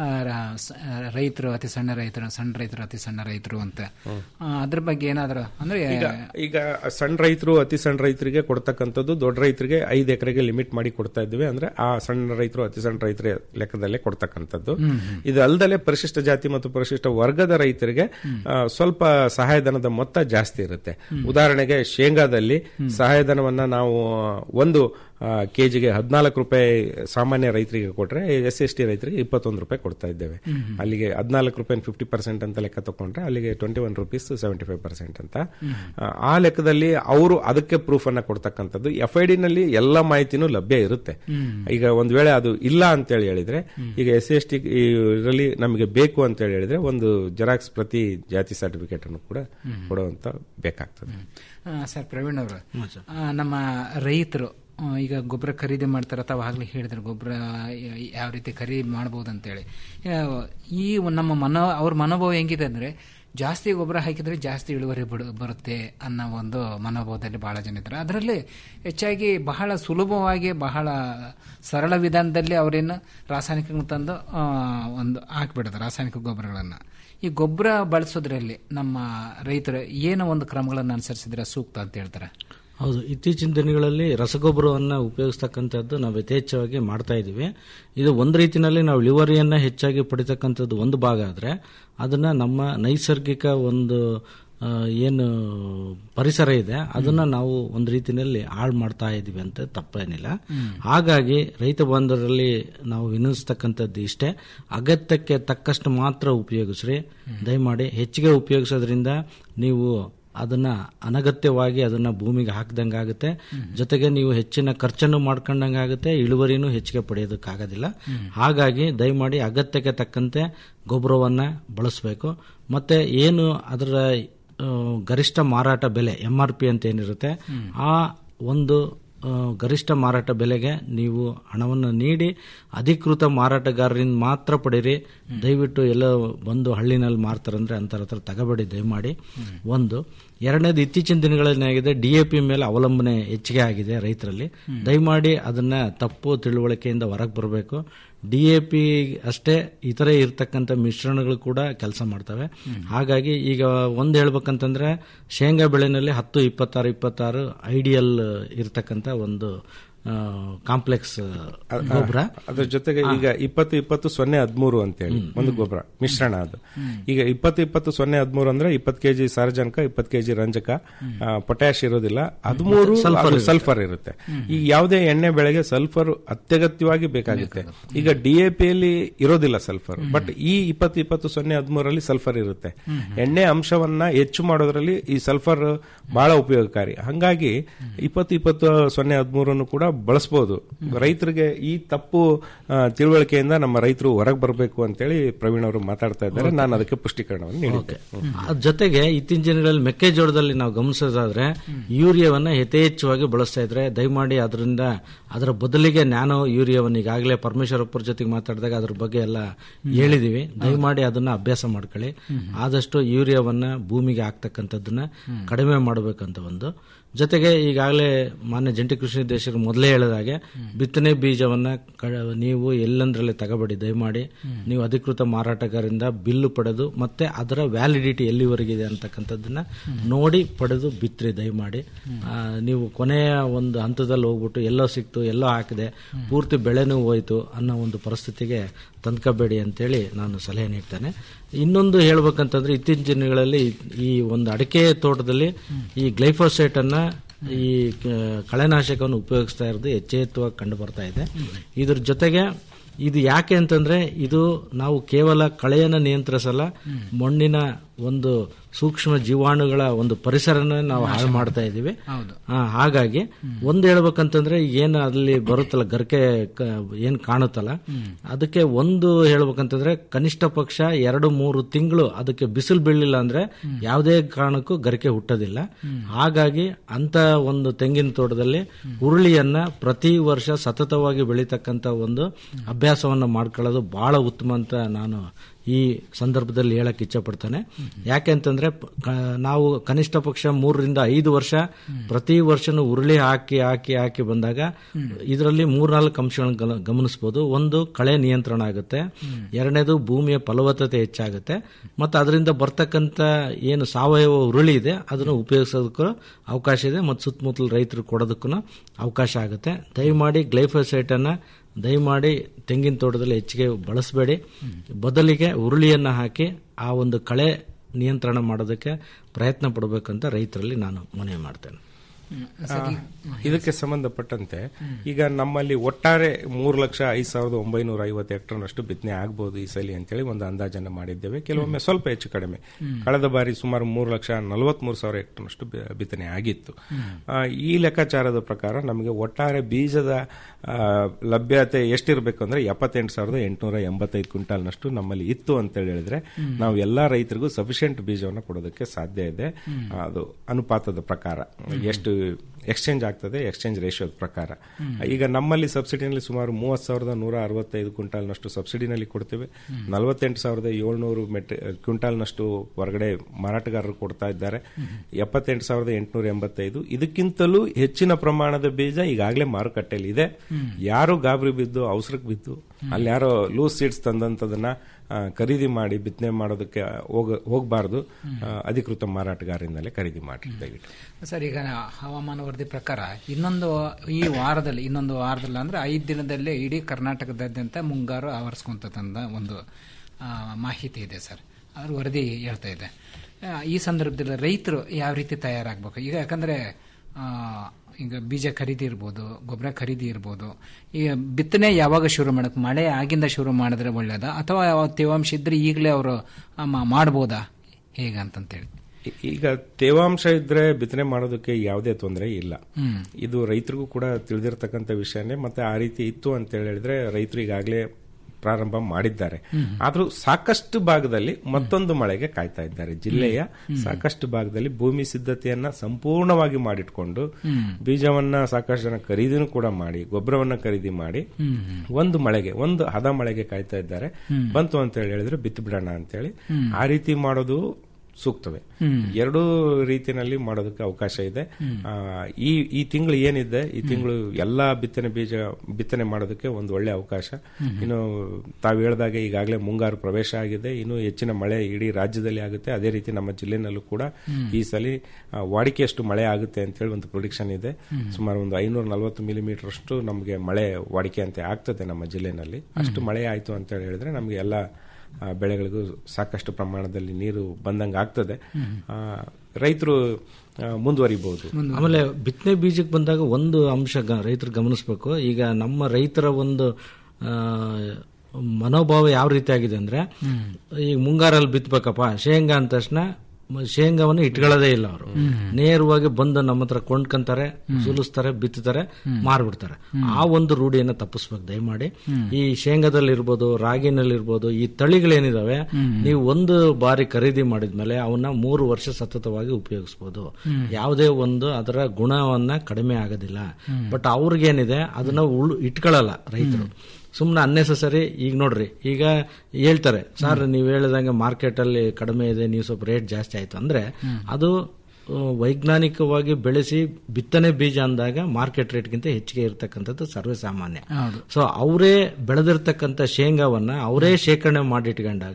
ರೈತರು ಅತಿ ಸಣ್ಣ ರೈತರು ಸಣ್ಣ ರೈತರು ಅತಿ ಸಣ್ಣ ರೈತರು ಅಂತ ಆ, ಅದ್ರ ಬಗ್ಗೆ ಏನಾದರೂ ಅಂದ್ರೆ ಈಗ ಈಗ ಸಣ್ಣ ರೈತರು ಅತಿ ಸಣ್ಣ ರೈತರಿಗೆ ಕೊಡ್ತಕ್ಕಂಥದ್ದು ದೊಡ್ಡ ರೈತರಿಗೆ ಐದು ಎಕರೆಗೆ ಲಿಮಿಟ್ ಮಾಡಿ ಕೊಡ್ತಾ ಇದ್ದೀವಿ ಅಂದ್ರೆ ಆ ಸಣ್ಣ ರೈತರು ಅತಿ ಸಣ್ಣ ರೈತರ ಲೆಕ್ಕದಲ್ಲೇ ಕೊಡ್ತಕ್ಕಂಥದ್ದು ಇದು ಅಲ್ಲದೆ ಪರಿಶಿಷ್ಟ ಜಾತಿ ಮತ್ತು ಪರಿಶಿಷ್ಟ ವರ್ಗದ ರೈತರಿಗೆ ಆ, ಸ್ವಲ್ಪ ಸಹಾಯಧನದ ಮೊತ್ತ ಜಾಸ್ತಿ ಇರುತ್ತೆ ಉದಾಹರಣೆಗೆ ಶೇಂಗಾದಲ್ಲಿ ಸಹಾಯಧನವನ್ನ ನಾವು ಒಂದು ಕೆಜಿಗೆ ಹದಿನಾಲ್ಕು ರೂಪಾಯಿ ಸಾಮಾನ್ಯ ರೈತರಿಗೆ ಕೊಟ್ರೆ ಎಸ್ ಎಸ್ ಟಿ ರೈತರಿಗೆ ಇಪ್ಪತ್ತೊಂದು ರೂಪಾಯಿ ಕೊಡ್ತಾ ಇದ್ದೇವೆ ಅಲ್ಲಿಗೆ ಹದಿನಾಲ್ಕು ರೂಪಾಯಿ ಫಿಫ್ಟಿ ಪರ್ಸೆಂಟ್ ಅಂತ ಲೆಕ್ಕ ತಗೊಂಡ್ರೆ ಅಲ್ಲಿಗೆ twenty one rupees seventy five percent ಅಂತ ಆ, ಆ ಲೆಕ್ಕದಲ್ಲಿ ಅವರು ಅದಕ್ಕೆ ಪ್ರೂಫ್ ಅನ್ನ ಕೊಡ್ತಕ್ಕಂಥದ್ದು ಎಫ್ ಐ ಡಿ ನಲ್ಲಿ ಎಲ್ಲ ಮಾಹಿತಿನೂ ಲಭ್ಯ ಇರುತ್ತೆ ಈಗ ಒಂದ್ ವೇಳೆ ಅದು ಇಲ್ಲ ಅಂತೇಳಿ ಹೇಳಿದ್ರೆ ಈಗ ಎಸ್ ಎಸ್ ಟಿ ಇದರಲ್ಲಿ ನಮಗೆ ಬೇಕು ಅಂತ ಹೇಳಿ ಹೇಳಿದ್ರೆ ಒಂದು ಜೆರಾಕ್ಸ್ ಪ್ರತಿ ಜಾತಿ ಸರ್ಟಿಫಿಕೇಟ್ ಅನ್ನು ಕೂಡ ಕೊಡುವಂತ ಬೇಕಾಗ್ತದೆ ಆ, ಸರ್ ಪ್ರವೀಣ್ ಅವರು ಆ, ನಮ್ಮ ರೈತರು ಆ, ಈಗ ಗೊಬ್ಬರ ಖರೀದಿ ಮಾಡ್ತಾರೆ ಅಥವಾ ಆಗ್ಲೇ ಹೇಳಿದ್ರೆ ಗೊಬ್ಬರ ಯಾವ ರೀತಿ ಖರೀದಿ ಮಾಡ್ಬೋದು ಅಂತೇಳಿ ಯಾವ- ಈ ಒಂದ್ ನಮ್ಮ ಮನೋ ಅವ್ರ ಮನೋಭಾವ ಹೆಂಗಿದೆ ಅಂದ್ರೆ ಜಾಸ್ತಿ ಗೊಬ್ಬರ ಹಾಕಿದ್ರೆ ಜಾಸ್ತಿ ಇಳುವರಿ ಬಿಡು ಬರುತ್ತೆ ಅನ್ನೋ ಒಂದು ಮನೋಭಾವದಲ್ಲಿ ಬಹಳ ಜನ ಇದ್ದಾರೆ ಅದರಲ್ಲಿ ಹೆಚ್ಚಾಗಿ ಬಹಳ ಸುಲಭವಾಗಿ ಬಹಳ ಸರಳ ವಿಧಾನದಲ್ಲಿ ಅವರೇನು ರಾಸಾಯನಿಕ ತಂದು ಆ, ಒಂದು ಹಾಕ್ಬಿಡೋದು ರಾಸಾಯನಿಕ ಗೊಬ್ಬರಗಳನ್ನು ಈ ಗೊಬ್ಬರ ಬಳಸೋದ್ರಲ್ಲಿ ನಮ್ಮ ರೈತರು ಏನು ಒಂದು ಕ್ರಮಗಳನ್ನು ಅನುಸರಿಸಿದ್ರೆ ಸೂಕ್ತ ಅಂತ ಹೇಳ್ತಾರೆ ಹೌದು ಇತ್ತೀಚಿನ ದಿನಗಳಲ್ಲಿ ರಸಗೊಬ್ಬರವನ್ನು ಉಪಯೋಗಿಸ್ತಕ್ಕಂಥದ್ದು ನಾವು ಯಥೇಚ್ಛವಾಗಿ ಮಾಡ್ತಾ ಇದ್ದೀವಿ ಇದು ಒಂದು ರೀತಿಯಲ್ಲಿ ನಾವು ಇಳುವರಿಯನ್ನು ಹೆಚ್ಚಾಗಿ ಪಡಿತಕ್ಕಂಥದ್ದು ಒಂದು ಭಾಗ ಆದರೆ ಅದನ್ನು ನಮ್ಮ ನೈಸರ್ಗಿಕ ಒಂದು ಆ, ಏನು ಪರಿಸರ ಇದೆ ಅದನ್ನ ನಾವು ಒಂದು ರೀತಿಯಲ್ಲಿ ಹಾಳು ಮಾಡ್ತಾ ಇದ್ದೀವಿ ಅಂತ ತಪ್ಪೇನಿಲ್ಲ ಹಾಗಾಗಿ ರೈತ ಬಾಂಧವರಲ್ಲಿ ನಾವು ವಿನಿಸ್ತಕ್ಕಂಥದ್ದು ಇಷ್ಟೇ ಅಗತ್ಯಕ್ಕೆ ತಕ್ಕಷ್ಟು ಮಾತ್ರ ಉಪಯೋಗಿಸ್ರಿ ದಯಮಾಡಿ ಹೆಚ್ಚಿಗೆ ಉಪಯೋಗಿಸೋದ್ರಿಂದ ನೀವು ಅದನ್ನ ಅನಗತ್ಯವಾಗಿ ಅದನ್ನ ಭೂಮಿಗೆ ಹಾಕ್ದಂಗೆ ಆಗುತ್ತೆ ಜೊತೆಗೆ ನೀವು ಹೆಚ್ಚಿನ ಖರ್ಚನ್ನು ಮಾಡ್ಕೊಂಡಂಗೆ ಆಗುತ್ತೆ ಇಳುವರಿನೂ ಹೆಚ್ಚಿಗೆ ಪಡೆಯೋದಕ್ಕಾಗೋದಿಲ್ಲ ಹಾಗಾಗಿ ದಯಮಾಡಿ ಅಗತ್ಯಕ್ಕೆ ತಕ್ಕಂತೆ ಗೊಬ್ಬರವನ್ನ ಬಳಸಬೇಕು ಮತ್ತೆ ಏನು ಅದರ ಆ, ಗರಿಷ್ಠ ಮಾರಾಟ ಬೆಲೆ ಎಂ ಆರ್ ಪಿ ಅಂತ ಏನಿರುತ್ತೆ ಆ ಒಂದು ಆ, ಗರಿಷ್ಠ ಮಾರಾಟ ಬೆಲೆಗೆ ನೀವು ಹಣವನ್ನು ನೀಡಿ ಅಧಿಕೃತ ಮಾರಾಟಗಾರರಿಂದ ಮಾತ್ರ ಪಡೀರಿ ದಯವಿಟ್ಟು ಎಲ್ಲ ಬಂದು ಹಳ್ಳಿನಲ್ಲಿ ಮಾರ್ತಾರಂದ್ರೆ ಅಂತರ ಹತ್ರ ತಗೋಬೇಡಿ ದಯಮಾಡಿ ಒಂದು ಎರಡನೇದು ಇತ್ತೀಚಿನ ದಿನಗಳಲ್ಲಿ ಏನಾಗಿದೆ ಡಿ ಎ ಪಿ ಮೇಲೆ ಅವಲಂಬನೆ ಹೆಚ್ಚಿಗೆ ಆಗಿದೆ ರೈತರಲ್ಲಿ ದಯಮಾಡಿ ಅದನ್ನ ತಪ್ಪು ತಿಳುವಳಿಕೆಯಿಂದ ಹೊರಗೆ ಬರಬೇಕು ಡಿ ಎ ಪಿ ಅಷ್ಟೇ ಇತರೆ ಇರ್ತಕ್ಕಂಥ ಮಿಶ್ರಣಗಳು ಕೂಡ ಕೆಲಸ ಮಾಡ್ತವೆ ಹಾಗಾಗಿ ಈಗ ಒಂದು ಹೇಳ್ಬೇಕಂತಂದ್ರೆ ಶೇಂಗಾ ಬೆಳೆನಲ್ಲಿ ಹತ್ತು ಇಪ್ಪತ್ತಾರು ಇಪ್ಪತ್ತಾರು ಐಡಿಯಲ್ ಇರ್ತಕ್ಕಂಥ ಒಂದು ಕಾಂಪ್ಲೆಕ್ಸ್ ಗೊಬ್ಬರ ಅದ್ರ ಜೊತೆಗೆ ಈಗ ಇಪ್ಪತ್ತು ಇಪ್ಪತ್ತು ಸೊನ್ನೆ ಹದಿಮೂರು ಅಂತೇಳಿ ಒಂದು ಗೊಬ್ಬರ ಮಿಶ್ರಣ ಅದು ಈಗ ಇಪ್ಪತ್ತು ಇಪ್ಪತ್ತು ಸೊನ್ನೆ ಹದಿಮೂರು ಅಂದ್ರೆ ಇಪ್ಪತ್ತು ಕೆಜಿ ಸಾರಜನಕ ಇಪ್ಪತ್ತು ಕೆಜಿ ರಂಜಕ ಪೊಟ್ಯಾಶ್ ಇರೋದಿಲ್ಲ ಹದಿಮೂರು ಸಲ್ಫರ್ ಇರುತ್ತೆ. ಸಲ್ಫರ್ ಇರುತ್ತೆ ಈ ಯಾವುದೇ ಎಣ್ಣೆ ಬೆಳೆಗೆ ಸಲ್ಫರ್ ಅತ್ಯಗತ್ಯವಾಗಿ ಬೇಕಾಗುತ್ತೆ ಈಗ ಡಿ ಎ ಪಿಯಲ್ಲಿ ಇರೋದಿಲ್ಲ ಸಲ್ಫರ್ ಬಟ್ ಈ ಇಪ್ಪತ್ತು ಇಪ್ಪತ್ತು ಸೊನ್ನೆ ಹದಿಮೂರಲ್ಲಿ ಸಲ್ಫರ್ ಇರುತ್ತೆ ಎಣ್ಣೆ ಅಂಶವನ್ನ ಹೆಚ್ಚು ಮಾಡೋದ್ರಲ್ಲಿ ಈ ಸಲ್ಫರ್ ಬಹಳ ಉಪಯೋಗಕಾರಿ ಹಂಗಾಗಿ ಇಪ್ಪತ್ತು ಇಪ್ಪತ್ತು ಸೊನ್ನೆ ಹದಿಮೂರನ್ನು ಕೂಡ ಬಳಸಬಹುದು ರೈತರಿಗೆ ಈ ತಪ್ಪು ಆ, ತಿಳುವಳಿಕೆಯಿಂದ ನಮ್ಮ ರೈತರು ಹೊರಗೆ ಬರಬೇಕು ಅಂತೇಳಿ ಪ್ರವೀಣ್ ಅವರು ಮಾತಾಡ್ತಾ ಇದ್ದಾರೆ ನಾನು ಅದಕ್ಕೆ ಪುಷ್ಟೀಕರಣವನ್ನು ನೀಡಿದ್ದೆ ಅದ್ ಜೊತೆಗೆ ಇತ್ತೀಚಿನ ದಿನಗಳಲ್ಲಿ ಮೆಕ್ಕೆಜೋಳದಲ್ಲಿ ನಾವು ಗಮನಿಸೋದಾದ್ರೆ ಯೂರಿಯಾವನ್ನ ಯಥೇಚ್ಛವಾಗಿ ಬಳಸ್ತಾ ಇದ್ರೆ ದಯಮಾಡಿ ಅದರಿಂದ ಅದರ ಬದಲಿಗೆ ನ್ಯಾನೋ ಯೂರಿಯಾವನ್ನು ಈಗಾಗಲೇ ಪರಮೇಶ್ವರಪ್ಪರ ಜೊತೆಗೆ ಮಾತಾಡಿದಾಗ ಅದ್ರ ಬಗ್ಗೆ ಎಲ್ಲ ಹೇಳಿದೀವಿ ದಯಮಾಡಿ ಅದನ್ನ ಅಭ್ಯಾಸ ಮಾಡ್ಕೊಳ್ಳಿ ಆದಷ್ಟು ಯೂರಿಯಾವನ್ನ ಭೂಮಿಗೆ ಹಾಕ್ತಕ್ಕಂಥದ್ದನ್ನ ಕಡಿಮೆ ಮಾಡಬೇಕಂತ ಒಂದು ಜೊತೆಗೆ ಈಗಾಗಲೇ ಮಾನ್ಯ ಜಂಟಿ ಕೃಷಿ ನಿರ್ದೇಶಕರು ಮೊದಲೇ ಹೇಳಿದಾಗೆ ಬಿತ್ತನೆ ಬೀಜವನ್ನ ಕ- ನೀವು ಎಲ್ಲಂದ್ರಲ್ಲಿ ತಗೋಬೇಡಿ ದಯಮಾಡಿ ನೀವು ಅಧಿಕೃತ ಮಾರಾಟಗಾರರಿಂದ ಬಿಲ್ಲು ಪಡೆದು ಮತ್ತೆ ಅದರ ವ್ಯಾಲಿಡಿಟಿ ಎಲ್ಲಿವರೆಗಿದೆ ಅಂತಕ್ಕಂಥದ್ದನ್ನ ನೋಡಿ ಪಡೆದು ಬಿತ್ತರಿ ದಯಮಾಡಿ ಆ, ನೀವು ಕೊನೆಯ ಒಂದು ಹಂತದಲ್ಲಿ ಹೋಗ್ಬಿಟ್ಟು ಎಲ್ಲೋ ಸಿಕ್ತು ಎಲ್ಲೋ ಹಾಕಿದೆ ಪೂರ್ತಿ ಬೆಳೆನೂ ಹೋಯ್ತು ಅನ್ನೋ ಒಂದು ಪರಿಸ್ಥಿತಿಗೆ ತಂದ್ಕೋಬೇಡಿ ಅಂತೇಳಿ ನಾನು ಸಲಹೆ ನೀಡ್ತೇನೆ ಇನ್ನೊಂದು ಹೇಳ್ಬೇಕಂತಂದ್ರೆ ಇತ್ತೀಚಿನ ದಿನಗಳಲ್ಲಿ ಈ ಒಂದು ಅಡಿಕೆ ತೋಟದಲ್ಲಿ ಈ ಗ್ಲೈಫೋಸೇಟ್ ಅನ್ನ ಈ ಕ- ಕಳೆನಾಶಕವನ್ನು ಉಪಯೋಗಿಸ್ತಾ ಇರೋದು ಎಚ್ಚೆತ್ತುವಾಗಿ ಕಂಡು ಬರ್ತಾ ಇದೆ ಇದ್ರ ಜೊತೆಗೆ ಇದು ಯಾಕೆ ಅಂತಂದ್ರೆ ಇದು ನಾವು ಕೇವಲ ಕಳೆಯನ್ನು ನಿಯಂತ್ರಿಸಲ್ಲ ಮಣ್ಣಿನ ಒಂದು ಸೂಕ್ಷ್ಮ ಜೀವಾಣುಗಳ ಒಂದು ಪರಿಸರನ ನಾವು ಹಾಳು ಮಾಡ್ತಾ ಇದ್ದೀವಿ ಹೌದು. ಆ, ಹಾಗಾಗಿ ಒಂದು ಹೇಳ್ಬೇಕಂತಂದ್ರೆ ಏನು ಅಲ್ಲಿ ಬರುತ್ತಲ್ಲ ಗರ್ಕೆ ಕ- ಏನ್ ಕಾಣುತ್ತಲ್ಲ ಅದಕ್ಕೆ ಒಂದು ಹೇಳ್ಬೇಕಂತಂದ್ರೆ ಕನಿಷ್ಠ ಪಕ್ಷ ಎರಡು ಮೂರು ತಿಂಗಳು ಅದಕ್ಕೆ ಬಿಸಿಲು ಬೀಳಲಿಲ್ಲ ಅಂದ್ರೆ ಯಾವುದೇ ಕಾರಣಕ್ಕೂ ಗರಿಕೆ ಹುಟ್ಟೋದಿಲ್ಲ ಹಾಗಾಗಿ ಅಂತ ಒಂದು ತೆಂಗಿನ ತೋಟದಲ್ಲಿ ಹುರುಳಿಯನ್ನ ಪ್ರತಿ ವರ್ಷ ಸತತವಾಗಿ ಬೆಳೀತಕ್ಕಂತ ಒಂದು ಅಭ್ಯಾಸವನ್ನ ಮಾಡ್ಕೊಳ್ಳೋದು ಬಹಳ ಉತ್ತಮ ಅಂತ ನಾನು ಈ ಸಂದರ್ಭದಲ್ಲಿ ಹೇಳಕ್ ಇಚ್ಛಪಡ್ತೇನೆ ಯಾಕೆ ಅಂತಂದ್ರೆ ಪ- ಕ- ನಾವು ಕನಿಷ್ಠ ಪಕ್ಷ ಮೂರರಿಂದ ಐದು ವರ್ಷ ಪ್ರತಿ ವರ್ಷನೂ ಉರುಳಿ ಹಾಕಿ ಹಾಕಿ ಹಾಕಿ ಬಂದಾಗ ಇದರಲ್ಲಿ ಮೂರ್ನಾಲ್ಕು ಅಂಶಗಳನ್ನು ಗಲ- ಗಮನಿಸಬಹುದು ಒಂದು ಕಳೆ ನಿಯಂತ್ರಣ ಆಗುತ್ತೆ ಎರಡನೇದು ಭೂಮಿಯ ಫಲವತ್ತತೆ ಹೆಚ್ಚಾಗುತ್ತೆ ಮತ್ತು ಅದರಿಂದ ಬರ್ತಕ್ಕಂಥ ಏನು ಸಾವಯವ ಉರುಳಿ ಇದೆ ಅದನ್ನು ಉಪಯೋಗಿಸೋದಕ್ಕೂ ಅವಕಾಶ ಇದೆ ಮತ್ತು ಸುತ್ತಮುತ್ತಲ ರೈತರು ಕೊಡೋದಕ್ಕೂ ಅವಕಾಶ ಆಗುತ್ತೆ ದಯಮಾಡಿ ಗ್ಲೈಫೋಸೈಟ್ ಅನ್ನ ದಯಮಾಡಿ ತೆಂಗಿನ ತೋಟದಲ್ಲಿ ಹೆಚ್ಚಿಗೆ ಬಳಸಬೇಡಿ ಬದಲಿಗೆ ಉರುಳಿಯನ್ನು ಹಾಕಿ ಆ ಒಂದು ಕಳೆ ನಿಯಂತ್ರಣ ಮಾಡೋದಕ್ಕೆ ಪ್ರಯತ್ನ ಪಡಬೇಕಂತ ರೈತರಲ್ಲಿ ನಾನು ಮನವಿ ಮಾಡ್ತೇನೆ ಆ, ಇದಕ್ಕೆ ಸಂಬಂಧಪಟ್ಟಂತೆ ಈಗ ನಮ್ಮಲ್ಲಿ ಒಟ್ಟಾರೆ ಮೂರು ಲಕ್ಷ ಐದು ಸಾವಿರದ ಒಂಬೈನೂರ ಐವತ್ತು ಹೆಕ್ಟರ್ನಷ್ಟು ಬಿತ್ತನೆ ಆಗ್ಬೋದು ಈ ಸಲ ಅಂತೇಳಿ ಒಂದು ಅಂದಾಜನ್ನ ಮಾಡಿದ್ದೇವೆ ಕೆಲವೊಮ್ಮೆ ಸ್ವಲ್ಪ ಹೆಚ್ಚು ಕಡಿಮೆ ಕಳೆದ ಬಾರಿ ಸುಮಾರು ಮೂರು ಲಕ್ಷ ನಲವತ್ಮೂರು ಸಾವಿರ ಹೆಕ್ಟರ್ನಷ್ಟು ಬಿ- ಬಿತ್ತನೆ ಆಗಿತ್ತು ಆ, ಈ ಲೆಕ್ಕಾಚಾರದ ಪ್ರಕಾರ ನಮಗೆ ಒಟ್ಟಾರೆ ಬೀಜದ ಆ, ಲಭ್ಯತೆ ಎಷ್ಟಿರಬೇಕು ಅಂದ್ರೆ ಎಪ್ಪತ್ತೆಂಟು ಸಾವಿರದ ಎಂಟುನೂರ ಎಂಬತ್ತೈದು ಕ್ವಿಂಟಾಲ್ನಷ್ಟು ನಮ್ಮಲ್ಲಿ ಇತ್ತು ಅಂತ ಹೇಳಿದ್ರೆ ನಾವು ಎಲ್ಲಾ ರೈತರಿಗೂ ಸಫಿಷಿಯಂಟ್ ಬೀಜವನ್ನು ಕೊಡೋದಕ್ಕೆ ಸಾಧ್ಯ ಇದೆ ಅದು ಅನುಪಾತದ ಪ್ರಕಾರ ಎಷ್ಟು ಎಕ್ಸ್ಚೇಂಜ್ ಆಗ್ತದೆ ಎಕ್ಸ್ಚೇಂಜ್ ರೇಷಿಯೋದ ಪ್ರಕಾರ ಈಗ ನಮ್ಮಲ್ಲಿ ಸಬ್ಸಿಡಿನಲ್ಲಿ ಸುಮಾರು ಮೂವತ್ತು ಸಾವಿರದ ನೂರ ಅರವತ್ತೈದು ಕ್ವಿಂಟಾಲ್ನಷ್ಟು ಸಬ್ಸಿಡಿನಲ್ಲಿ ಕೊಡ್ತೇವೆ ನಲವತ್ತೆಂಟು ಸಾವಿರದ ಏಳ್ನೂರು ಮೆಟ್ರಿ ಕ್ವಿಂಟಾಲ್ನಷ್ಟು ಹೊರಗಡೆ ಮಾರಾಟಗಾರರು ಕೊಡ್ತಾ ಇದ್ದಾರೆ ಎಪ್ಪತ್ತೆಂಟು ಸಾವಿರದ ಎಂಟುನೂರ ಎಂಬತ್ತೈದು ಇದಕ್ಕಿಂತಲೂ ಹೆಚ್ಚಿನ ಪ್ರಮಾಣದ ಬೀಜ ಈಗಾಗಲೇ ಮಾರುಕಟ್ಟೆಯಲ್ಲಿ ಇದೆ ಯಾರು ಗಾಬರಿ ಬಿದ್ದು ಅವಸರಕ್ಕೆ ಬಿದ್ದು ಅಲ್ಲಿ ಯಾರೋ ಲೂಸ್ ಸೀಡ್ಸ್ ತಂದಂಥದನ್ನ ಆ, ಖರೀದಿ ಮಾಡಿ ಬಿತ್ತನೆ ಮಾಡೋದಕ್ಕೆ ಹೋಗ ಹೋಗಬಾರ್ದು ಅಧಿಕೃತ ಮಾರಾಟಗಾರರಿಂದಲೇ ಖರೀದಿ ಮಾಡಿ ದಯವಿಟ್ಟು ಸರ್ ಈಗ ಹವಾಮಾನ ವರದಿ ಪ್ರಕಾರ ಇನ್ನೊಂದು ಈ ವಾರದಲ್ಲಿ ಇನ್ನೊಂದು ವಾರದಲ್ಲಿ ಅಂದ್ರೆ ಐದು ದಿನದಲ್ಲೇ ಇಡೀ ಕರ್ನಾಟಕದಾದ್ಯಂತ ಮುಂಗಾರು ಆವರಿಸ್ಕೊಂತಂದ ಒಂದು ಆ, ಮಾಹಿತಿ ಇದೆ ಸರ್ ಅದ್ರ ವರದಿ ಹೇಳ್ತಾ ಇದೆ ಆ, ಈ ಸಂದರ್ಭದಲ್ಲಿ ರೈತರು ಯಾವ ರೀತಿ ತಯಾರಾಗಬೇಕು ಈಗ ಯಾಕಂದ್ರೆ ಆ, ಈಗ ಬೀಜ ಖರೀದಿ ಇರ್ಬೋದು ಗೊಬ್ಬರ ಖರೀದಿ ಇರ್ಬೋದು ಈಗ ಬಿತ್ತನೆ ಯಾವಾಗ ಶುರು ಮಾಡಕ್ ಮಳೆ ಆಗಿಂದ ಶುರು ಮಾಡಿದ್ರೆ ಒಳ್ಳೇದಾ ಅಥವಾ ಯಾವ ತೇವಾಂಶ ಇದ್ರೆ ಈಗಲೇ ಅವರು ಮಾಡ್ಬೋದಾ ಹೇಗಂತಂತೇಳಿ ಈ- ಈಗ ತೇವಾಂಶ ಇದ್ರೆ ಬಿತ್ತನೆ ಮಾಡೋದಕ್ಕೆ ಯಾವುದೇ ತೊಂದರೆ ಇಲ್ಲ ಹ್ಮ್. ಇದು ರೈತರಿಗೂ ಕೂಡ ತಿಳಿದಿರ್ತಕ್ಕಂಥ ವಿಷಯನೇ ಮತ್ತೆ ಆ ರೀತಿ ಇತ್ತು ಅಂತ ಹೇಳಿದ್ರೆ ರೈತರು ಈಗಾಗಲೇ ಪ್ರಾರಂಭ ಮಾಡಿದ್ದಾರೆ ಆದ್ರೂ ಸಾಕಷ್ಟು ಭಾಗದಲ್ಲಿ ಮತ್ತೊಂದು ಮಳೆಗೆ ಕಾಯ್ತಾ ಇದ್ದಾರೆ ಜಿಲ್ಲೆಯ ಸಾಕಷ್ಟು ಭಾಗದಲ್ಲಿ ಭೂಮಿ ಸಿದ್ಧತೆಯನ್ನ ಸಂಪೂರ್ಣವಾಗಿ ಮಾಡಿಟ್ಕೊಂಡು ಬೀಜವನ್ನ ಸಾಕಷ್ಟು ಜನ ಖರೀದಿನೂ ಕೂಡ ಮಾಡಿ ಗೊಬ್ಬರವನ್ನ ಖರೀದಿ ಮಾಡಿ ಒಂದು ಮಳೆಗೆ ಒಂದು ಹದ ಮಳೆಗೆ ಕಾಯ್ತಾ ಇದ್ದಾರೆ ಬಂತು ಅಂತ ಹೇಳಿ ಹೇಳಿದ್ರೆ ಬಿತ್ತು ಬಿಡೋಣ ಅಂತ ಹೇಳಿ ಆ ರೀತಿ ಮಾಡೋದು ಸೂಕ್ತವೇ ಎರಡೂ ರೀತಿಯಲ್ಲಿ ಮಾಡೋದಕ್ಕೆ ಅವಕಾಶ ಇದೆ ಆ, ಈ ಈ ತಿಂಗಳು ಏನಿದೆ ಈ ತಿಂಗಳು ಎಲ್ಲಾ ಬಿತ್ತನೆ ಬೀಜ ಬಿತ್ತನೆ ಮಾಡೋದಕ್ಕೆ ಒಂದು ಒಳ್ಳೆ ಅವಕಾಶ ಇನ್ನು ತಾವು ಹೇಳ್ದಾಗೆ ಈಗಾಗಲೇ ಮುಂಗಾರು ಪ್ರವೇಶ ಆಗಿದೆ ಇನ್ನು ಹೆಚ್ಚಿನ ಮಳೆ ಇಡೀ ರಾಜ್ಯದಲ್ಲಿ ಆಗುತ್ತೆ ಅದೇ ರೀತಿ ನಮ್ಮ ಜಿಲ್ಲೆನಲ್ಲೂ ಕೂಡ ಈ ಸಲ ಆ, ವಾಡಿಕೆಯಷ್ಟು ಮಳೆ ಆಗುತ್ತೆ ಅಂತ ಹೇಳಿ ಒಂದು ಪ್ರೊಡಿಕ್ಷನ್ ಇದೆ ಸುಮಾರು ಒಂದು ಐನೂರ ನಲವತ್ತು ಮಿಲಿಮೀಟರ್ ಅಷ್ಟು ನಮಗೆ ಮಳೆ ವಾಡಿಕೆ ಅಂತ ಆಗ್ತದೆ ನಮ್ಮ ಜಿಲ್ಲೆನಲ್ಲಿ ಅಷ್ಟು ಮಳೆ ಆಯ್ತು ಅಂತ ಹೇಳಿ ಹೇಳಿದ್ರೆ ನಮಗೆ ಎಲ್ಲ ಆ, ಬೆಳೆಗಳಿಗೂ ಸಾಕಷ್ಟು ಪ್ರಮಾಣದಲ್ಲಿ ನೀರು ಬಂದಂಗೆ ಆಗ್ತದೆ ಆ, ರೈತರು ಆ, ಮುಂದುವರಿಬಹುದು ಆಮೇಲೆ ಬಿತ್ತನೆ ಬೀಜಕ್ಕೆ ಬಂದಾಗ ಒಂದು ಅಂಶ ಗ- ರೈತರು ಗಮನಿಸಬೇಕು ಈಗ ನಮ್ಮ ರೈತರ ಒಂದು ಆ, ಮನೋಭಾವ ಯಾವ ರೀತಿ ಆಗಿದೆ ಅಂದ್ರೆ ಈಗ ಮುಂಗಾರಲ್ಲಿ ಬಿತ್ತಬೇಕಪ್ಪ ಶೇಂಗಾ ಅಂದ ತಕ್ಷಣ ಮ- ಶೇಂಗಾವನ್ನು ಇಟ್ಕೊಳ್ಳೋದೇ ಇಲ್ಲ ಅವರು ನೇರವಾಗಿ ಬಂದು ನಮ್ಮ ಹತ್ರ ಕೊಂಡ್ಕೊಂತಾರೆ ಸುಲಿಸ್ತಾರೆ ಬಿತ್ತುತ್ತಾರೆ ಮಾರ್ಬಿಡ್ತಾರೆ ಆ ಒಂದು ರೂಢಿಯನ್ನು ತಪ್ಪಿಸ್ಬೇಕು ದಯಮಾಡಿ ಈ ಶೇಂಗಾದಲ್ಲಿ ಇರ್ಬೋದು ರಾಗಿನಲ್ಲಿ ಇರ್ಬೋದು ಈ ತಳಿಗಳೇನಿದಾವೆ ನೀವು ಒಂದು ಬಾರಿ ಖರೀದಿ ಮಾಡಿದ್ಮೇಲೆ ಅವನ್ನ ಮೂರು ವರ್ಷ ಸತತವಾಗಿ ಉಪಯೋಗಿಸಬಹುದು ಯಾವುದೇ ಒಂದು ಅದರ ಗುಣವನ್ನ ಕಡಿಮೆ ಆಗೋದಿಲ್ಲ ಬಟ್ ಅವ್ರಿಗೇನಿದೆ ಅದನ್ನ ಉಳು ಇಟ್ಕೊಳ್ಳಲ್ಲ ರೈತರು ಸುಮ್ಮನೆ ಅನ್ನೆಸಸರಿ ಈಗ ನೋಡ್ರಿ ಈಗ ಹೇಳ್ತಾರೆ ಸರ್ ನೀವು ಹೇಳಿದಂಗೆ ಮಾರ್ಕೆಟ್ ಅಲ್ಲಿ ಕಡಿಮೆ ಇದೆ ನೀವು ಸ್ವಲ್ಪ ರೇಟ್ ಜಾಸ್ತಿ ಆಯ್ತು ಅಂದ್ರೆ ಅದು ಆ, ವೈಜ್ಞಾನಿಕವಾಗಿ ಬೆಳೆಸಿ ಬಿತ್ತನೆ ಬೀಜ ಅಂದಾಗ ಮಾರ್ಕೆಟ್ ರೇಟ್ಗಿಂತ ಹೆಚ್ಚಿಗೆ ಇರತಕ್ಕಂಥದ್ದು ಸರ್ವೇ ಸಾಮಾನ್ಯ ಹೌದು. ಸೊ ಅವರೇ ಬೆಳೆದಿರ್ತಕ್ಕಂಥ ಶೇಂಗಾವನ್ನ ಅವರೇ ಶೇಖರಣೆ ಮಾಡಿಟ್ಕೊಂಡಾಗ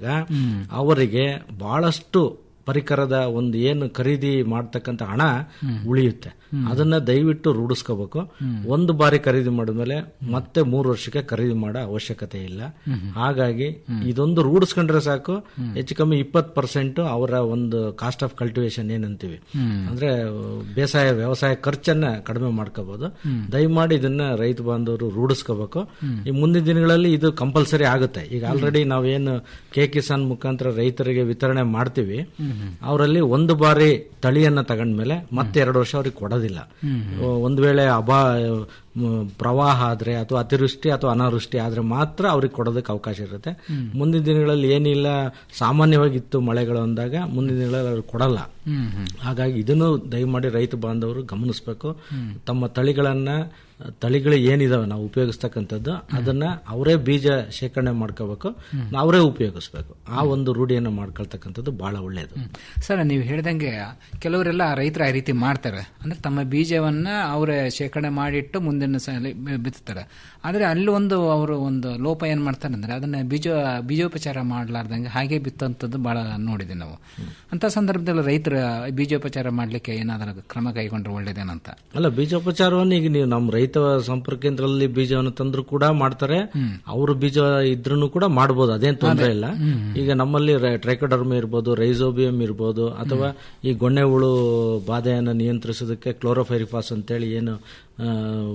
ಅವರಿಗೆ ಬಹಳಷ್ಟು ಪರಿಕರದ ಒಂದು ಏನು ಖರೀದಿ ಮಾಡ್ತಕ್ಕಂಥ ಹಣ ಉಳಿಯುತ್ತೆ ಅದನ್ನ ದಯವಿಟ್ಟು ರೂಢಿಸ್ಕೋಬೇಕು ಒಂದು ಬಾರಿ ಖರೀದಿ ಮಾಡಿದ್ಮೇಲೆ ಮತ್ತೆ ಮೂರು ವರ್ಷಕ್ಕೆ ಖರೀದಿ ಮಾಡೋ ಅವಶ್ಯಕತೆ ಇಲ್ಲ ಹಾಗಾಗಿ ಇದೊಂದು ರೂಢಿಸ್ಕೊಂಡ್ರೆ ಸಾಕು ಹೆಚ್ಚು ಕಮ್ಮಿ ಇಪ್ಪತ್ತು ಪರ್ಸೆಂಟ್ ಅವರ ಒಂದು ಕಾಸ್ಟ್ ಆಫ್ ಕಲ್ಟಿವೇಶನ್ ಏನಂತೀವಿ ಅಂದ್ರೆ ಬೇಸಾಯ ವ್ಯವಸಾಯ ಖರ್ಚನ್ನ ಕಡಿಮೆ ಮಾಡ್ಕೋಬಹುದು ದಯಮಾಡಿ ಇದನ್ನ ರೈತ ಬಾಂಧವರು ರೂಢಿಸ್ಕೋಬೇಕು ಈ ಮುಂದಿನ ದಿನಗಳಲ್ಲಿ ಇದು ಕಂಪಲ್ಸರಿ ಆಗುತ್ತೆ ಈಗ ಆಲ್ರೆಡಿ ನಾವೇನು ಕೆ ಕಿಸಾನ್ ಮುಖಾಂತರ ರೈತರಿಗೆ ವಿತರಣೆ ಮಾಡ್ತೀವಿ ಅವರಲ್ಲಿ ಒಂದು ಬಾರಿ ತಳಿಯನ್ನ ತಗೊಂಡ್ಮೇಲೆ ಮತ್ತೆ ಎರಡು ವರ್ಷ ಅವ್ರಿಗೆ ಕೊಡೋದಿಲ್ಲ ಒಂದು ವೇಳೆ ಅಬಾ ಮ್, ಪ್ರವಾಹ ಆದ್ರೆ ಅಥವಾ ಅತಿವೃಷ್ಟಿ ಅಥವಾ ಅನಾವೃಷ್ಟಿ ಆದ್ರೆ ಮಾತ್ರ ಅವ್ರಿಗೆ ಕೊಡೋದಕ್ಕೆ ಅವಕಾಶ ಇರುತ್ತೆ ಮುಂದಿನ ದಿನಗಳಲ್ಲಿ ಏನಿಲ್ಲ ಸಾಮಾನ್ಯವಾಗಿತ್ತು ಮಳೆಗಳು ಅಂದಾಗ ಮುಂದಿನ ದಿನಗಳಲ್ಲಿ ಅವ್ರಿಗೆ ಕೊಡಲ್ಲ ಹಾಗಾಗಿ ಇದನ್ನು ದಯಮಾಡಿ ರೈತ ಬಾಂಧವರು ಗಮನಿಸಬೇಕು ತಮ್ಮ ತಳಿಗಳನ್ನ ತಳಿಗಳು ಏನಿದಾವೆ ನಾವು ಉಪಯೋಗಿಸ್ತಕ್ಕಂಥದ್ದು ಅದನ್ನ ಅವರೇ ಬೀಜ ಶೇಖರಣೆ ಮಾಡ್ಕೋಬೇಕು ಅವರೇ ಉಪಯೋಗಿಸ್ಬೇಕು ಆ ಒಂದು ರೂಢಿಯನ್ನು ಮಾಡ್ಕೊಳ್ತಕ್ಕಂಥದ್ದು ಬಹಳ ಒಳ್ಳೆಯದು ಸರ್ ನೀವು ಹೇಳ್ದಂಗೆ ಕೆಲವರೆಲ್ಲ ರೈತರು ಆ ರೀತಿ ಮಾಡ್ತಾರೆ ಅಂದ್ರೆ ತಮ್ಮ ಬೀಜವನ್ನ ಅವರೇ ಶೇಖರಣೆ ಮಾಡಿಟ್ಟು ಮುಂದಿನ ಸಲ ಬಿ- ಬಿತ್ತುತ್ತಾರೆ ಆದ್ರೆ ಅಲ್ಲಿ ಒಂದು ಅವರು ಒಂದು ಲೋಪ ಏನ್ ಮಾಡ್ತಾರೆ ಅಂದ್ರೆ ಅದನ್ನ ಬೀಜ ಬೀಜೋಪಚಾರ ಮಾಡ್ಲಾರ್ದಂಗೆ ಹಾಗೆ ಬಿತ್ತಂತದ್ದು ಬಹಳ ನೋಡಿದ್ವಿ ನಾವು ಅಂತ ಸಂದರ್ಭದಲ್ಲಿ ರೈತರ ಬೀಜೋಪಚಾರ ಮಾಡ್ಲಿಕ್ಕೆ ಏನಾದರೂ ಕ್ರಮ ಕೈಗೊಂಡ್ರೆ ಒಳ್ಳೇದೇನಂತ ಅಲ್ಲ ಬೀಜೋಪಚಾರವನ್ನು ಈಗ ನೀವು ನಮ್ಮ ರೈತ ಸಂಪರ್ಕ ಕೇಂದ್ರದಲ್ಲಿ ಬೀಜವನ್ನು ತಂದ್ರು ಕೂಡ ಮಾಡ್ತಾರೆ ಅವರು ಬೀಜ ಇದ್ರೂ ಕೂಡ ಮಾಡಬಹುದು ಅದೇನ್ ತೊಂದರೆ ಇಲ್ಲ ಈಗ ನಮ್ಮಲ್ಲಿ ಟ್ರೈಕೋಡರ್ಮ ಇರ್ಬೋದು ರೈಸೋಬಿಯಂ ಇರ್ಬೋದು ಅಥವಾ ಈ ಗೊಣ್ಣೆ ಹುಳು ಬಾಧೆಯನ್ನು ನಿಯಂತ್ರಿಸೋದಕ್ಕೆ ಕ್ಲೋರೋಫೈರಿಫಾಸ್ ಅಂತೇಳಿ ಏನು ಆ,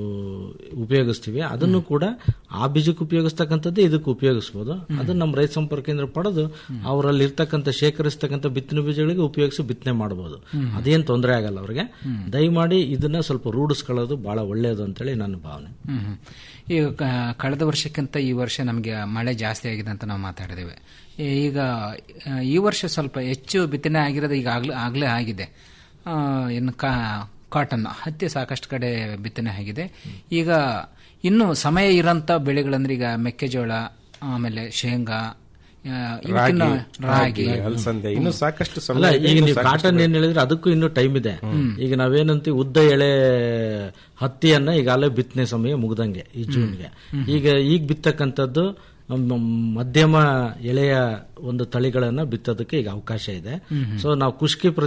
ಉಪಯೋಗಿಸ್ತೀವಿ ಅದನ್ನು ಕೂಡ ಆ ಬೀಜಕ್ಕೆ ಉಪಯೋಗಿಸ್ತಕ್ಕಂಥದ್ದು ಇದಕ್ಕೆ ಉಪಯೋಗಿಸ್ಬೋದು ಅದನ್ನ ನಮ್ಮ ರೈತ ಸಂಪರ್ಕ ಕೇಂದ್ರ ಪಡೆದು ಅವರಲ್ಲಿ ಇರ್ತಕ್ಕಂಥ ಶೇಖರಿಸ್ತಕ್ಕಂಥ ಬಿತ್ತನೆ ಬೀಜಗಳಿಗೆ ಉಪಯೋಗಿಸಿ ಬಿತ್ತನೆ ಮಾಡಬಹುದು ಅದೇನು ತೊಂದರೆ ಆಗಲ್ಲ ಅವ್ರಿಗೆ ದಯಮಾಡಿ ಇದನ್ನ ಸ್ವಲ್ಪ ರೂಢಿಸ್ಕೊಳ್ಳೋದು ಬಹಳ ಒಳ್ಳೆಯದು ಅಂತೇಳಿ ನನ್ನ ಭಾವನೆ ಹ್ಮ್ ಹ್ಮ್. ಈಗ ಕ- ಕಳೆದ ವರ್ಷಕ್ಕಿಂತ ಈ ವರ್ಷ ನಮಗೆ ಮಳೆ ಜಾಸ್ತಿ ಆಗಿದೆ ಅಂತ ನಾವು ಮಾತಾಡಿದ್ದೇವೆ ಈಗ ಆ, ಈ ವರ್ಷ ಸ್ವಲ್ಪ ಹೆಚ್ಚು ಬಿತ್ತನೆ ಆಗಿರೋದು ಈಗ ಆಗ್ಲೇ ಆಗ್ಲೇ ಆಗಿದೆ ಆ, ಇನ್ನು ಕಾ ಕಾಟನ್ ಹತ್ತಿ ಸಾಕಷ್ಟು ಕಡೆ ಬಿತ್ತನೆ ಆಗಿದೆ ಈಗ ಇನ್ನು ಸಮಯ ಇರೋಂಥ ಬೆಳೆಗಳಂದ್ರೆ ಈಗ ಮೆಕ್ಕೆಜೋಳ ಆಮೇಲೆ ಶೇಂಗಾ ಆ, ಇವಕ್ಕಿನ್ನ ರಾಗಿ, ರಾಗಿ ಅಲಸಂದೆ ಇನ್ನು ಸಾಕಷ್ಟು ಸಮಯ ಅಲ್ಲ ಇದೆ, ಈಗ ಇನ್ನು ನೀವು ಸಾಕಷ್ಟು ಕಾಟನ್ ಏನ್ ಹೇಳಿದ್ರೆ ಅದಕ್ಕೂ ಇನ್ನೂ ಟೈಮ್ ಇದೆ ಈಗ ನಾವೇನಂತೀವಿ ಉದ್ದ ಎಳೆ ಹತ್ತಿಯನ್ನ ಈಗಾಗಲೇ ಬಿತ್ತನೆ ಸಮಯ ಮುಗ್ದಂಗೆ ಈ ಜೂನ್ಗೆ ಈಗ ಈಗ ಬಿತ್ತಕ್ಕಂಥದ್ದು ಮ್- ಮಧ್ಯಮ ಎಳೆಯ ಒಂದು ತಳಿಗಳನ್ನ ಬಿತ್ತೋದಕ್ಕೆ ಈಗ ಅವಕಾಶ ಇದೆ ಹ್ಮ್. ಸೊ ನಾವು ಕುಷ್ಕಿ